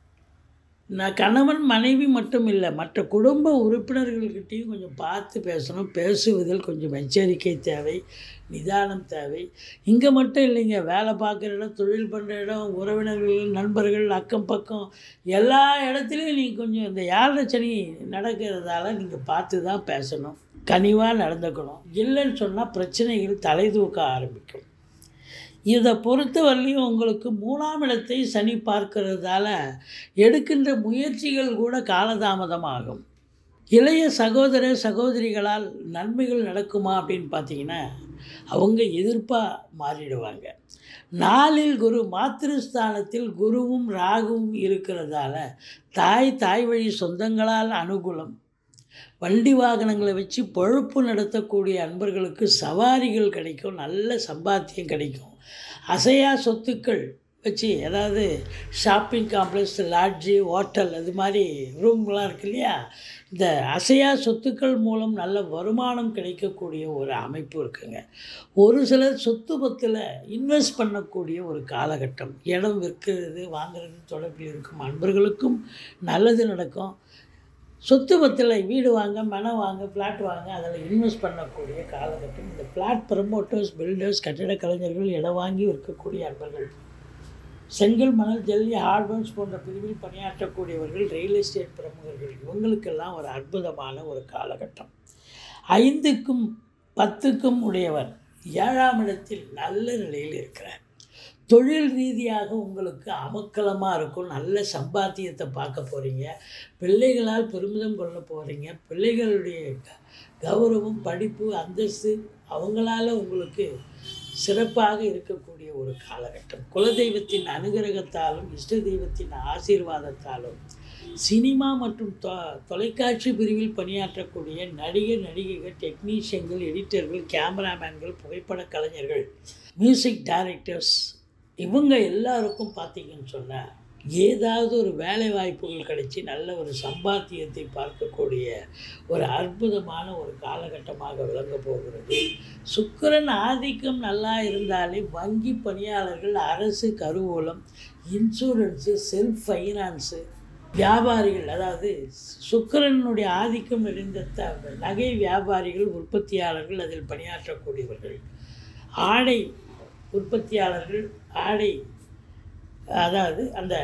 நான் கணவன் மனைவி மட்டும் இல்லை மற்ற குடும்ப உறுப்பினர்கள்கிட்டையும் கொஞ்சம் பார்த்து பேசணும் பேசுவதில் கொஞ்சம் எச்சரிக்கை தேவை நிதானம் தேவை இங்கே மட்டும் இல்லைங்க வேலை பார்க்குற இடம் தொழில் பண்ணுற இடம் உறவினர்கள் நண்பர்கள் அக்கம் பக்கம் எல்லா இடத்துலையும் நீங்கள் கொஞ்சம் இந்த ஏழரை சனி நடக்கிறதால நீங்கள் பார்த்து தான் பேசணும் கனிவாக நடந்துக்கணும் இல்லைன்னு சொன்னால் பிரச்சனைகள் தலை தூக்க ஆரம்பிக்கும் இதை பொறுத்தவரையிலையும் உங்களுக்கு மூணாம் இடத்தை சனி பார்க்கிறதால எடுக்கின்ற முயற்சிகள் கூட காலதாமதமாகும் இளைய சகோதர சகோதரிகளால் நன்மைகள் நடக்குமா அப்படின்னு பார்த்தீங்கன்னா அவங்க எதிர்ப்பாக மாறிடுவாங்க நாளில் குரு மாத்திருஸ்தானத்தில் குருவும் ராகுவும் இருக்கிறதால தாய் தாய் வழி சொந்தங்களால் அனுகூலம் வண்டி வாகனங்களை வச்சு பொழப்பு நடத்தக்கூடிய அன்பர்களுக்கு சவாரிகள் கிடைக்கும் நல்ல சம்பாத்தியம் கிடைக்கும் அசையா சொத்துக்கள் வச்சு அதாவது ஷாப்பிங் காம்ப்ளெக்ஸ் லாட்ஜி ஹோட்டல் அது மாதிரி ரூம்லாம் இருக்கு இல்லையா இந்த அசையா சொத்துக்கள் மூலம் நல்ல வருமானம் கிடைக்கக்கூடிய ஒரு அமைப்பு இருக்குங்க ஒரு சிலர் சொத்து பத்தில் இன்வெஸ்ட் பண்ணக்கூடிய ஒரு காலகட்டம் இடம் விற்கிறது வாங்குறது தொடர்பில் இருக்கும் அன்பர்களுக்கும் நல்லது நடக்கும் சொத்து பத்தில் வீடு வாங்க மனம் வாங்க ஃப்ளாட் வாங்க அதில் இன்வெஸ்ட் பண்ணக்கூடிய காலகட்டம் இந்த ஃப்ளாட் ப்ரமோட்டர்ஸ் பில்டர்ஸ் கட்டிட கலைஞர்கள் இடம் வாங்கி விற்கக்கூடிய அன்பர்கள் செங்கல் மணல் ஜல்லி ஹார்ட்வேர்ஸ் போன்ற பிரிவில் பணியாற்றக்கூடியவர்கள் ரியல் எஸ்டேட் பிரமுகர்கள் இவங்களுக்கெல்லாம் ஒரு அற்புதமான ஒரு காலகட்டம் ஐந்துக்கும் பத்துக்கும் உடையவர் ஏழாம் இடத்தில் நல்ல நிலையில் இருக்கிறார் தொழில் ரீதியாக உங்களுக்கு அமக்கலமாக இருக்கும் நல்ல சம்பாத்தியத்தை பார்க்க போகிறீங்க பிள்ளைகளால் பெருமிதம் கொள்ள போகிறீங்க பிள்ளைகளுடைய க- கௌரவம் படிப்பு அந்தஸ்து அவங்களால உங்களுக்கு சிறப்பாக இருக்கக்கூடிய ஒரு காலகட்டம் குலதெய்வத்தின் அனுகிரகத்தாலும் இஷ்ட தெய்வத்தின் ஆசீர்வாதத்தாலும் சினிமா மற்றும் தொ தொலைக்காட்சி பிரிவில் பணியாற்றக்கூடிய நடிகர் நடிகைகள் டெக்னீஷியன்கள் எடிட்டர்கள் கேமராமேன்கள் புகைப்பட கலைஞர்கள் மியூசிக் டைரக்டர்ஸ் இவங்க எல்லாருக்கும் பார்த்தீங்கன்னு சொன்னால் ஏதாவது ஒரு வேலை வாய்ப்புகள் கிடைச்சி நல்ல ஒரு சம்பாத்தியத்தை பார்க்கக்கூடிய ஒரு அற்புதமான ஒரு காலகட்டமாக விளங்க போகிறது சுக்கிரன் ஆதிக்கம் நல்லா இருந்தாலே வங்கி பணியாளர்கள் அரசு கருவூலம் இன்சூரன்ஸு செல்ஃப் ஃபைனான்ஸு வியாபாரிகள் அதாவது சுக்கிரனுடைய ஆதிக்கம் நிறைந்த த நகை வியாபாரிகள் உற்பத்தியாளர்கள் அதில் பணியாற்றக்கூடியவர்கள் ஆடை உற்பத்தியாளர்கள் ஆடை அதாவது அந்த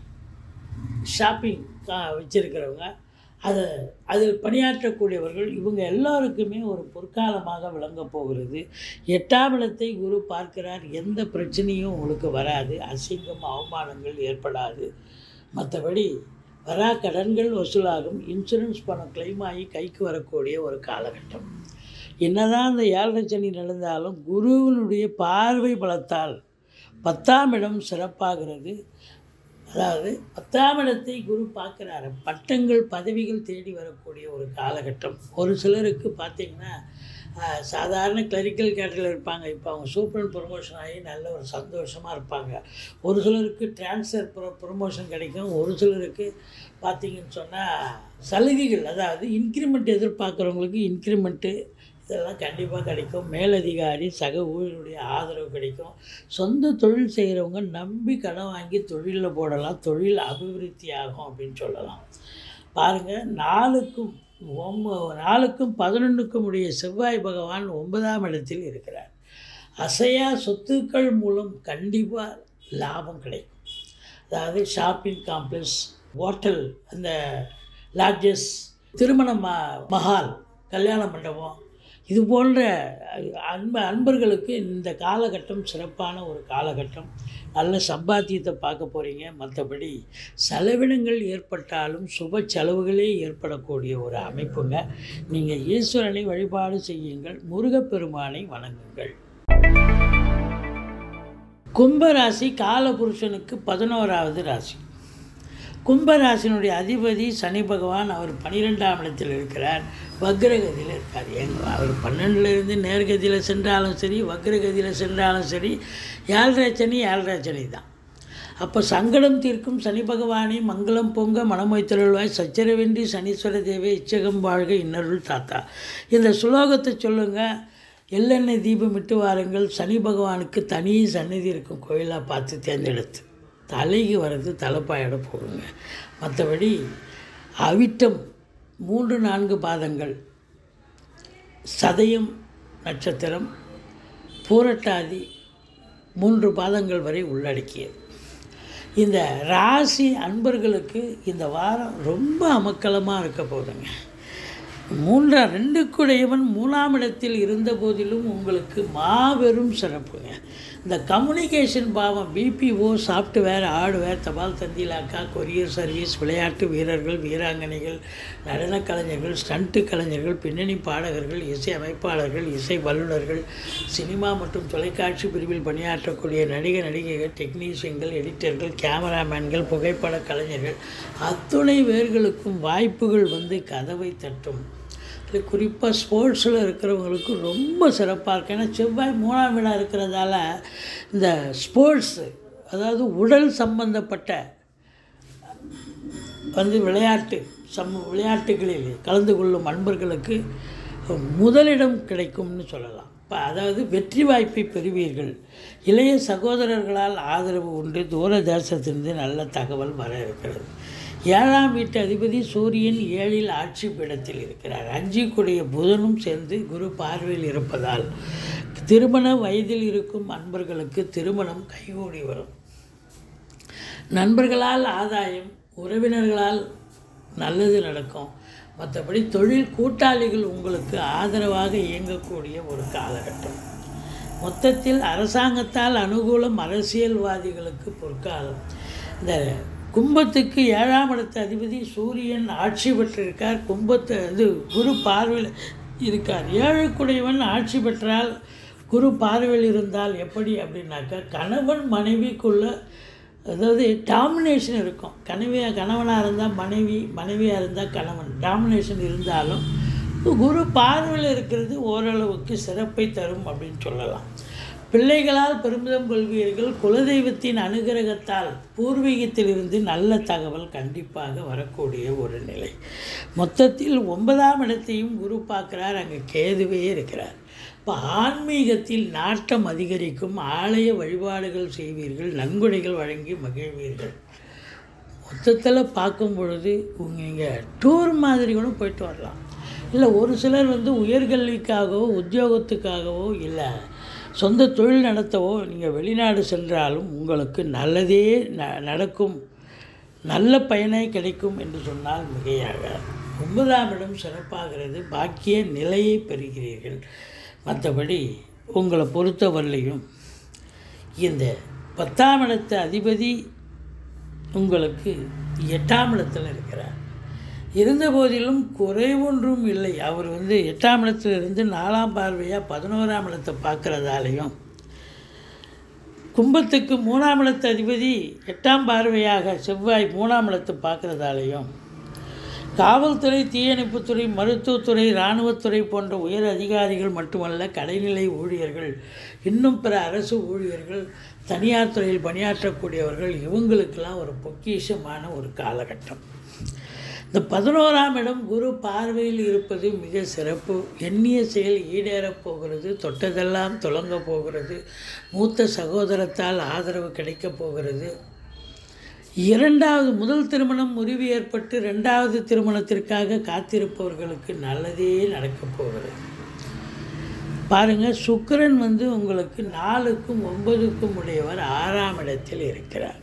ஷாப்பிங் வச்சுருக்கிறவங்க அதை அதில் பணியாற்றக்கூடியவர்கள் இவங்க எல்லாருக்குமே ஒரு பொற்காலமாக விளங்கப் போகிறது எட்டாம் இடத்தை குரு பார்க்கிறார் எந்த பிரச்சனையும் உங்களுக்கு வராது அசிங்கம் அவமானங்கள் ஏற்படாது மற்றபடி வரா கடன்கள் வசூலாகும் இன்சூரன்ஸ் பணம் கிளைம் ஆகி கைக்கு வரக்கூடிய ஒரு காலகட்டம் என்னதான் அந்த ஏழரை சனி நடந்தாலும் குருவினுடைய பார்வை பலத்தால் பத்தாம் இடம் சிறப்பாகிறது அதாவது பத்தாம் இடத்தை குரு பார்க்குறாரு பட்டங்கள் பதவிகள் தேடி வரக்கூடிய ஒரு காலகட்டம் ஒரு சிலருக்கு பார்த்தீங்கன்னா ஆஹ், சாதாரண கிளரிக்கல் கேட்டரில் இருப்பாங்க இப்போ அவங்க சூப்பர் ப்ரொமோஷன் ஆகி நல்ல ஒரு சந்தோஷமாக இருப்பாங்க ஒரு சிலருக்கு டிரான்ஸ்ஃபர் ப்ரொ ப்ரொமோஷன் கிடைக்கும் ஒரு சிலருக்கு பார்த்தீங்கன்னு சொன்னால் சலுகைகள் அதாவது இன்க்ரிமெண்ட் எதிர்பார்க்குறவங்களுக்கு இன்க்ரிமெண்ட்டு இதெல்லாம் கண்டிப்பாக கிடைக்கும் மேலதிகாரி சக ஊழியருடைய ஆதரவு கிடைக்கும் சொந்த தொழில் செய்கிறவங்க நம்பி கடன் வாங்கி தொழிலில் போடலாம் தொழில் அபிவிருத்தி ஆகும் அப்படின்னு சொல்லலாம் பாருங்கள் நாலுக்கும் ஒம்ப நாலுக்கும் பதினொன்றுக்கும் உடைய செவ்வாய் பகவான் ஒன்பதாம் இடத்தில் இருக்கிறார் அசையா சொத்துக்கள் மூலம் கண்டிப்பாக லாபம் கிடைக்கும் அதாவது ஷாப்பிங் காம்ப்ளெக்ஸ் ஹோட்டல் அந்த லாட்ஜஸ் திருமண ம மஹால் கல்யாண மண்டபம் இது போன்ற அன்ப அன்பர்களுக்கு இந்த காலகட்டம் சிறப்பான ஒரு காலகட்டம் நல்ல சம்பாத்தியத்தை பார்க்க போகிறீங்க மற்றபடி செலவினங்கள் ஏற்பட்டாலும் சுப செலவுகளே ஏற்படக்கூடிய ஒரு அமைப்புங்க நீங்கள் ஈஸ்வரனை வழிபாடு செய்யுங்கள் முருகப்பெருமானை வணங்குங்கள் கும்பராசி காலபுருஷனுக்கு பதினோராவது ராசி கும்பராசினுடைய அதிபதி சனி பகவான் அவர் பன்னிரெண்டாம் இடத்தில் இருக்கிறார் வக்ரகதியில் இருக்கார் எங்க அவர் பன்னெண்டுல இருந்து நேர்கதியில் சென்றாலும் சரி வக்ரகதியில் சென்றாலும் சரி ஏழரை சனி ஏழரை சனி தான் அப்போ சங்கடம் தீர்க்கும் சனி பகவானே மங்களம் பொங்க மனமொய்த்தருள்வாய் சச்சரவின்றி சனீஸ்வர தேவே இச்சகம் வாழ்க இன்னருள் தாத்தா இந்த சுலோகத்தை சொல்லுங்கள் எள்ளெண்ணெய் தீபம் இட்டு வாருங்கள் சனி பகவானுக்கு தனி சந்நிதி இருக்கும் கோயிலாக பார்த்து தேர்ந்தெடுத்து தலைக்கு வர்றது தலைப்பாயோட போடுங்க மற்றபடி அவிட்டம் மூன்று நான்கு பாதங்கள் சதயம் நட்சத்திரம் பூரட்டாதி மூன்று பாதங்கள் வரை உள்ளடக்கியது இந்த ராசி அன்பர்களுக்கு இந்த வாரம் ரொம்ப அமக்கலமாக இருக்க போதுங்க மூன்றாம் ரெண்டுக்குடையவன் மூணாம் இடத்தில் இருந்த போதிலும் உங்களுக்கு மாபெரும் சிறப்புங்க இந்த கம்யூனிகேஷன் பாவம் பிபிஓ சாஃப்ட்வேர் ஹார்ட்வேர் தபால் தந்திலாக்கா கொரியர் சர்வீஸ் விளையாட்டு வீரர்கள் வீராங்கனைகள் நடனக் கலைஞர்கள் ஸ்டண்ட்டு கலைஞர்கள் பின்னணி பாடகர்கள் இசை அமைப்பாளர்கள் இசை வல்லுநர்கள் சினிமா மற்றும் தொலைக்காட்சி பிரிவில் பணியாற்றக்கூடிய நடிகர் நடிகைகள் டெக்னீஷியன்கள் எடிட்டர்கள் கேமராமேன்கள் புகைப்பட கலைஞர்கள் அத்துணை பேர்களுக்கும் வாய்ப்புகள் வந்து கதவை தட்டும் இல்லை குறிப்பாக ஸ்போர்ட்ஸில் இருக்கிறவங்களுக்கு ரொம்ப சிறப்பாக இருக்கும் ஏன்னா செவ்வாய் மூணாம் வீடாக இருக்கிறதால இந்த ஸ்போர்ட்ஸு அதாவது உடல் சம்பந்தப்பட்ட வந்து விளையாட்டு சம் விளையாட்டுகளில் கலந்து கொள்ளும் அன்பர்களுக்கு முதலிடம் கிடைக்கும்னு சொல்லலாம் இப்போ அதாவது வெற்றி வாய்ப்பை பெறுவீர்கள் இளைய சகோதரர்களால் ஆதரவு உண்டு தூர தேசத்திலிருந்து நல்ல தகவல் வர இருக்கிறது ஏழாம் வீட்டு அதிபதி சூரியன் ஏழில் ஆட்சி பீடத்தில் இருக்கிறார் அஞ்சிக்குடைய புதனும் சேர்ந்து குரு பார்வையில் இருப்பதால் திருமண வயதில் இருக்கும் அன்பர்களுக்கு திருமணம் கைகூடி வரும் நண்பர்களால் ஆதாயம் உறவினர்களால் நல்லது நடக்கும் மற்றபடி தொழில் கூட்டாளிகள் உங்களுக்கு ஆதரவாக இயங்கக்கூடிய ஒரு காலகட்டம் மொத்தத்தில் அரசாங்கத்தால் அனுகூலம் அரசியல்வாதிகளுக்கு பொற்காலம் இந்த கும்பத்துக்கு ஏழாம் இடத்து அதிபதி சூரியன் ஆட்சி பெற்றிருக்கார் கும்பத்து இது குரு பார்வையில் இருக்கார் ஏழுக்குடையவன் ஆட்சி பெற்றால் குரு பார்வையில் இருந்தால் எப்படி அப்படின்னாக்கா கணவன் மனைவிக்குள்ள அதாவது டாமினேஷன் இருக்கும் கனவியா கணவனாக இருந்தால் மனைவி மனைவியாக இருந்தால் கணவன் டாமினேஷன் இருந்தாலும் குரு பார்வையில் இருக்கிறது ஓரளவுக்கு சிறப்பை தரும் அப்படின்னு சொல்லலாம் பிள்ளைகளால் பெருமிதம் கொள்வீர்கள் குலதெய்வத்தின் அனுகிரகத்தால் பூர்வீகத்திலிருந்து நல்ல தகவல் கண்டிப்பாக வரக்கூடிய ஒரு நிலை மொத்தத்தில் ஒன்பதாம் இடத்தையும் குரு பார்க்குறார் அங்கே கேதுவே இருக்கிறார் இப்போ ஆன்மீகத்தில் நாட்டம் அதிகரிக்கும் ஆலய வழிபாடுகள் செய்வீர்கள் நன்கொடைகள் வழங்கி மகிழ்வீர்கள் மொத்தத்தில் பார்க்கும் பொழுது நீங்கள் டூர் மாதிரி கூட போயிட்டு வரலாம் இல்லை ஒரு சிலர் வந்து உயர்கல்விக்காகவோ உத்தியோகத்துக்காகவோ இல்லை சொந்த தொழில் நடத்தவோ நீங்கள் வெளிநாடு சென்றாலும் உங்களுக்கு நல்லதே ந நடக்கும் நல்ல பயனே கிடைக்கும் என்று சொன்னால் மிகையாக ஒன்பதாம் இடம் சிறப்பாகிறது பாக்கிய நிலையை பெறுகிறீர்கள் மற்றபடி உங்களை பொறுத்தவரையிலையும் இந்த பத்தாம் இடத்து அதிபதி உங்களுக்கு எட்டாம் இடத்தில் இருக்கிறார் இருந்த போதிலும் குறை ஒன்றும் இல்லை அவர் வந்து எட்டாம் இடத்திலிருந்து நாலாம் பார்வையாக பதினோராம் இடத்தை பார்க்குறதாலையும் கும்பத்துக்கு மூணாம் இடத்து அதிபதி எட்டாம் பார்வையாக செவ்வாய் மூணாம் இடத்தை பார்க்குறதாலையும் காவல்துறை தீயணைப்புத்துறை மருத்துவத்துறை இராணுவத்துறை போன்ற உயர் அதிகாரிகள் மட்டுமல்ல கடைநிலை ஊழியர்கள் இன்னும் பிற அரசு ஊழியர்கள் தனியார் துறையில் பணியாற்றக்கூடியவர்கள் இவங்களுக்கெல்லாம் ஒரு பொக்கிஷமான ஒரு காலகட்டம் இந்த பதினோராம் இடம் குரு பார்வையில் இருப்பது மிக சிறப்பு எண்ணிய செயல் ஈடேறப் போகிறது தொட்டதெல்லாம் தொடங்க போகிறது மூத்த சகோதரத்தால் ஆதரவு கிடைக்கப் போகிறது இரண்டாவது முதல் திருமணம் முறிவு ஏற்பட்டு ரெண்டாவது திருமணத்திற்காக காத்திருப்பவர்களுக்கு நல்லதே நடக்கப் போகிறது பாருங்கள் சுக்கிரன் வந்து உங்களுக்கு நாலுக்கும் ஒன்பதுக்கும் உடையவர் ஆறாம் இடத்தில் இருக்கிறார்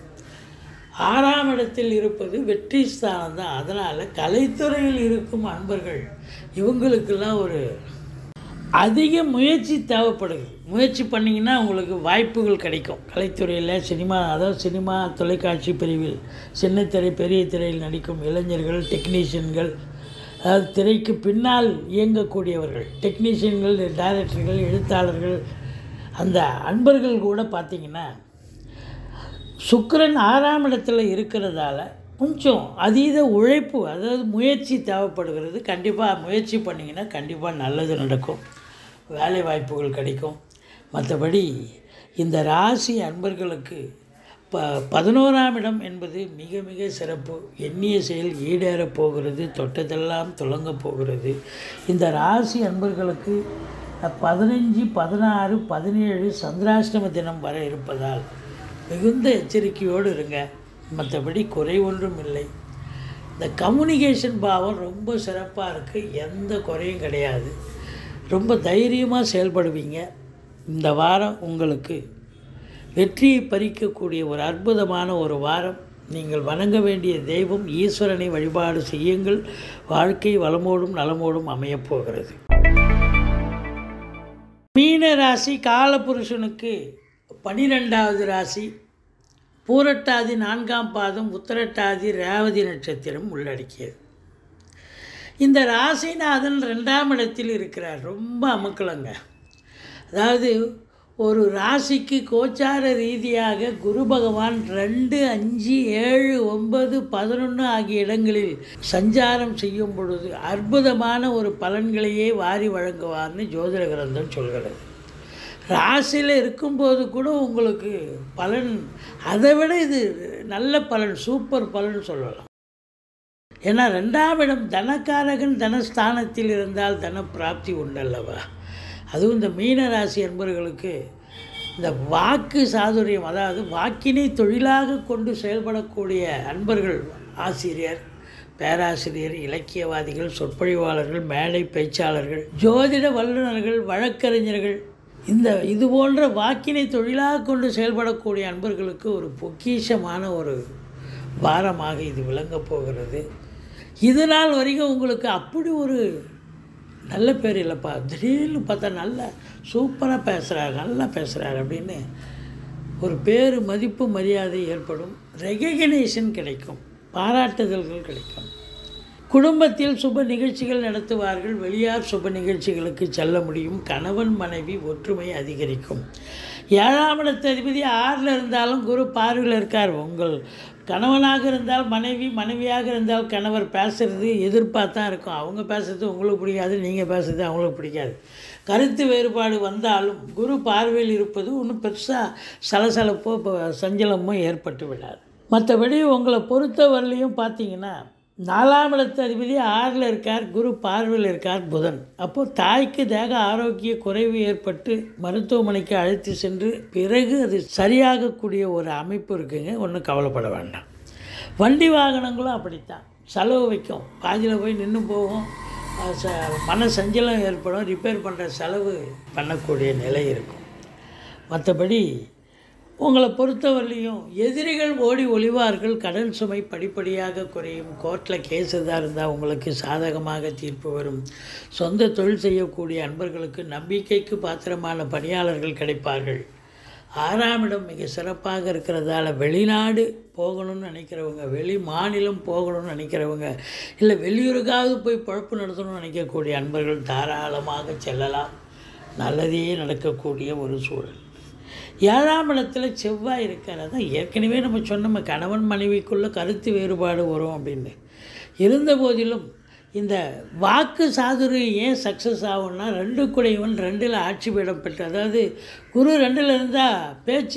ஆறாம் இடத்தில் இருப்பது வெற்றி ஸ்தானம் தான் அதனால் கலைத்துறையில் இருக்கும் அன்பர்கள் இவங்களுக்கெல்லாம் ஒரு அதிக முயற்சி தேவைப்படுது முயற்சி பண்ணிங்கன்னா உங்களுக்கு வாய்ப்புகள் கிடைக்கும் கலைத்துறையில் சினிமா அதாவது சினிமா தொலைக்காட்சி பிரிவில் சின்ன திரை பெரிய திரையில் நடிக்கும் இளைஞர்கள் டெக்னீஷியன்கள் அதாவது திரைக்கு பின்னால் இயங்கக்கூடியவர்கள் டெக்னீஷியன்கள் டைரக்டர்கள் எழுத்தாளர்கள் அந்த அன்பர்கள் கூட பார்த்திங்கன்னா சுக்கிரன் ஆறாம் இடத்துல இருக்கிறதால கொஞ்சம் அதீத உழைப்பு அதாவது முயற்சி தேவைப்படுகிறது கண்டிப்பாக முயற்சி பண்ணிங்கன்னா கண்டிப்பாக நல்லது நடக்கும் வேலை வாய்ப்புகள் கிடைக்கும் மற்றபடி இந்த ராசி அன்பர்களுக்கு ப பதினோராம் இடம் என்பது மிக மிக சிறப்பு எண்ணிய செயல் ஈடேறப் போகிறது தொட்டதெல்லாம் தொடங்கப் போகிறது இந்த ராசி அன்பர்களுக்கு பதினஞ்சு பதினாறு பதினேழு சந்திராஷ்டம தினம் வர இருப்பதால் மிகுந்த எச்சரிக்கையோடு இருங்க மற்றபடி குறை ஒன்றும் இல்லை இந்த கம்யூனிகேஷன் பாவம் ரொம்ப சிறப்பாக இருக்குது எந்த குறையும் கிடையாது ரொம்ப தைரியமாக செயல்படுவீங்க இந்த வாரம் உங்களுக்கு வெற்றியை பறிக்கக்கூடிய ஒரு அற்புதமான ஒரு வாரம் நீங்கள் வணங்க வேண்டிய தெய்வம் ஈஸ்வரனை வழிபாடு செய்யுங்கள் வாழ்க்கை வளமோடும் நலமோடும் அமையப் போகிறது மீன ராசி காலபுருஷனுக்கு பனிரெண்டாவது ராசி பூரட்டாதி நான்காம் பாதம் உத்தரட்டாதி ரேவதி நட்சத்திரம் உள்ளடக்கியது இந்த ராசிநாதன் ரெண்டாம் இடத்தில் இருக்கிறார் ரொம்ப அமுக்கலங்க அதாவது ஒரு ராசிக்கு கோச்சார ரீதியாக குரு பகவான் ரெண்டு அஞ்சு ஏழு ஒன்பது பதினொன்று ஆகிய இடங்களில் சஞ்சாரம் செய்யும் பொழுது அற்புதமான ஒரு பலன்களையே வாரி வழங்குவார்னு ஜோதிட கிரந்தம் சொல்கிறது ராசியில் இருக்கும்போது கூட உங்களுக்கு பலன் அதை விட இது நல்ல பலன் சூப்பர் பலன் சொல்லலாம் ஏன்னா ரெண்டாம் இடம் தனக்காரகன் தனஸ்தானத்தில் இருந்தால் தன பிராப்தி உண்டல்லவா அதுவும் இந்த மீன ராசி என்பவர்களுக்கு இந்த வாக்கு சாதுரியம் அதாவது வாக்கினை தொழிலாக கொண்டு செயல்படக்கூடிய அன்பர்கள் ஆசிரியர் பேராசிரியர் இலக்கியவாதிகள் சொற்பொழிவாளர்கள் மேடை பேச்சாளர்கள் ஜோதிட வல்லுநர்கள் வழக்கறிஞர்கள் இந்த இது போன்ற வாக்கினை தொழிலாக கொண்டு செயல்படக்கூடிய அன்பர்களுக்கு ஒரு பொக்கிஷமான ஒரு வாரமாக இது விளங்கப் போகிறது இது நாள் வரைக்கும் உங்களுக்கு அப்படி ஒரு நல்ல பேர் இல்லைப்பா திடீர்னு பார்த்தா நல்லா சூப்பராக பேசுகிறாரு நல்லா பேசுகிறாரு அப்படின்னு ஒரு பேர் மதிப்பு மரியாதை ஏற்படும் ரெகக்னேஷன் கிடைக்கும் பாராட்டுதல்கள் கிடைக்கும் குடும்பத்தில் சுப நிகழ்ச்சிகள் நடத்துவார்கள் வெளியார் சுப நிகழ்ச்சிகளுக்கு செல்ல முடியும் கணவன் மனைவி ஒற்றுமை அதிகரிக்கும் ஏழாம் இடத்து அதிபதி ஆறில் இருந்தாலும் குரு பார்வையில் இருக்கார் உங்கள் கணவனாக இருந்தால் மனைவி மனைவியாக இருந்தால் கணவர் பேசுகிறது எதிர்பார்த்தான் இருக்கும் அவங்க பேசுறது உங்களுக்கு பிடிக்காது நீங்கள் பேசுறது அவங்களுக்கு பிடிக்காது கருத்து வேறுபாடு வந்தாலும் குரு பார்வையில் இருப்பது ஒன்றும் பெருசாக சலசலப்போ ப- சஞ்சலமோ ஏற்பட்டு விடாது மற்றபடி உங்களை பொறுத்தவரையிலையும் பார்த்தீங்கன்னா நாலாம் இடத்து அதிபதி ஆறில் இருக்கார் குரு பார்வையில் இருக்கார் புதன் அப்போது தாய்க்கு தேக ஆரோக்கிய குறைவு ஏற்பட்டு மருத்துவமனைக்கு அழைத்து சென்று பிறகு அது சரியாகக்கூடிய ஒரு அமைப்பு இருக்குங்க ஒன்றும் கவலைப்பட வேண்டாம் வண்டி வாகனங்களும் அப்படித்தான் செலவு வைக்கும் பாதியில் போய் நின்று போகும் அஹ் ச மன சஞ்சலம் ஏற்படும் ரிப்பேர் பண்ணுற செலவு பண்ணக்கூடிய நிலை இருக்கும் மற்றபடி உங்களை பொறுத்தவரையிலையும் எதிரிகள் ஓடி ஒளிவார்கள் கடல் சுமை படிப்படியாக குறையும் கோர்ட்டில் கேஸ் எதாக இருந்தால் உங்களுக்கு சாதகமாக தீர்ப்பு வரும் சொந்த தொழில் செய்யக்கூடிய அன்பர்களுக்கு நம்பிக்கைக்கு பாத்திரமான பணியாளர்கள் கிடைப்பார்கள் ஆறாம் இடம் மிக சிறப்பாக இருக்கிறதால வெளிநாடு போகணும்னு நினைக்கிறவங்க வெளி மாநிலம் போகணும்னு நினைக்கிறவங்க இல்லை வெளியூருக்காவது போய் பொழப்பு நடத்தணும்னு நினைக்கக்கூடிய அன்பர்கள் தாராளமாக செல்லலாம் நல்லதே நடக்கக்கூடிய ஒரு சூழல் ஏழாம் இடத்துல செவ்வாய் இருக்கார் அதான் ஏற்கனவே நம்ம சொன்னோம் கணவன் மனைவிக்குள்ள கருத்து வேறுபாடு வரும் அப்படின்னு இருந்த போதிலும் இந்த வாக்கு சாதுரியம் ஏன் சக்ஸஸ் ஆகும்னா ரெண்டு குடைவன் ரெண்டில் ஆட்சி பீடம் பெற்று அதாவது குரு ரெண்டில் இருந்தால் பேச்சு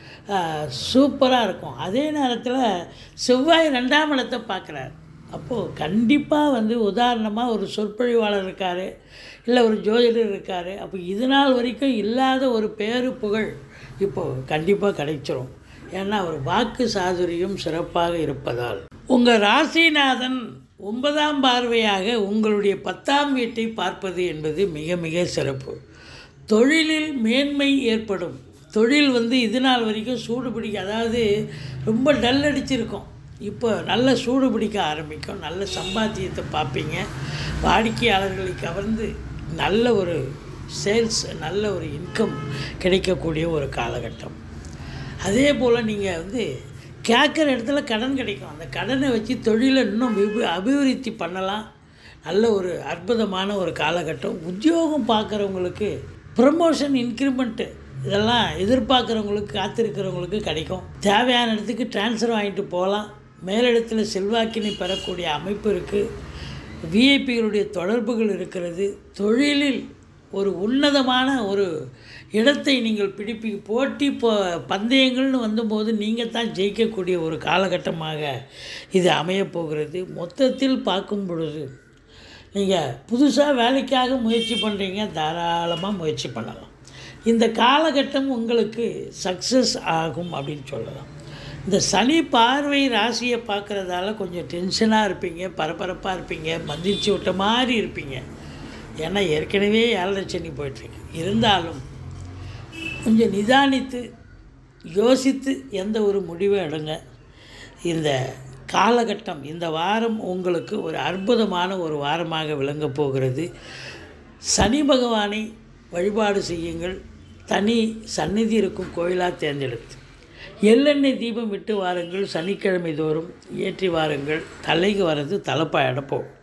சூப்பராக இருக்கும் அதே நேரத்தில் செவ்வாய் ரெண்டாம் இடத்தை பார்க்குறாரு அப்போது கண்டிப்பாக வந்து உதாரணமாக ஒரு சொற்பொழிவாளர் இருக்கார் இல்லை ஒரு ஜோதிடர் இருக்கார் அப்போ இது நாள் வரைக்கும் இல்லாத ஒரு பேரு புகழ் இப்போது கண்டிப்பாக கிடைச்சிரும் ஏன்னா ஒரு வாக்கு சாதுரியம் சிறப்பாக இருப்பதால் உங்கள் ராசிநாதன் ஒன்பதாம் பார்வையாக உங்களுடைய பத்தாம் வீட்டை பார்ப்பது என்பது மிக மிக சிறப்பு தொழிலில் மேன்மை ஏற்படும் தொழில் வந்து இது நாள் வரைக்கும் சூடு பிடிக்க அதாவது ரொம்ப டல் அடிச்சிருக்கும் இப்போ நல்ல சூடு பிடிக்க ஆரம்பிக்கும் நல்ல சம்பாத்தியத்தை பார்ப்பீங்க வாடிக்கையாளர்களை கவர்ந்து நல்ல ஒரு சேல்ஸ் நல்ல ஒரு இன்கம் கிடைக்கக்கூடிய ஒரு காலகட்டம் அதே போல் நீங்கள் வந்து கேட்குற இடத்துல கடன் கிடைக்கும் அந்த கடனை வச்சு தொழிலை இன்னும் விபு அபிவிருத்தி பண்ணலாம் நல்ல ஒரு அற்புதமான ஒரு காலகட்டம் உத்தியோகம் பார்க்குறவங்களுக்கு ப்ரமோஷன் இன்க்ரிமெண்ட்டு இதெல்லாம் எதிர்பார்க்குறவங்களுக்கு காத்திருக்கிறவங்களுக்கு கிடைக்கும் தேவையான இடத்துக்கு ட்ரான்ஸ்ஃபர் வாங்கிட்டு போகலாம் மேலிடத்தில் செல்வாக்கினை பெறக்கூடிய அமைப்பு இருக்குது விஐபிகளுடைய தொடர்புகள் இருக்கிறது தொழிலில் ஒரு உன்னதமான ஒரு இடத்தை நீங்கள் பிடிப்பி போட்டி போ பந்தயங்கள்னு வந்தபோது நீங்கள் தான் ஜெயிக்கக்கூடிய ஒரு காலகட்டமாக இது அமையப் போகிறது மொத்தத்தில் பார்க்கும் பொழுது நீங்கள் புதுசாக வேலைக்காக முயற்சி பண்ணுறீங்க தாராளமாக முயற்சி பண்ணலாம் இந்த காலகட்டம் உங்களுக்கு சக்ஸஸ் ஆகும் அப்படின்னு சொல்லலாம் இந்த சனி பார்வை ராசியை பார்க்குறதால கொஞ்சம் டென்ஷனாக இருப்பீங்க பரபரப்பாக இருப்பீங்க மந்திரிச்சு விட்ட மாதிரி இருப்பீங்க ஏன்னா ஏற்கனவே ஏழரை சனி போயிட்டுருக்கு இருந்தாலும் கொஞ்சம் நிதானித்து யோசித்து எந்த ஒரு முடிவை எடுங்க இந்த காலகட்டம் இந்த வாரம் உங்களுக்கு ஒரு அற்புதமான ஒரு வாரமாக விளங்கப் போகிறது சனி பகவானை வழிபாடு செய்யுங்கள் தனி சந்நிதி இருக்கும் கோயிலாக தேர்ந்தெடுத்து எள்ளெண்ணெய் தீபம் விட்டு வாருங்கள் சனிக்கிழமை தோறும் ஏற்றி வாருங்கள் தலைக்கு வர்றது தலைப்பாயிட போகும்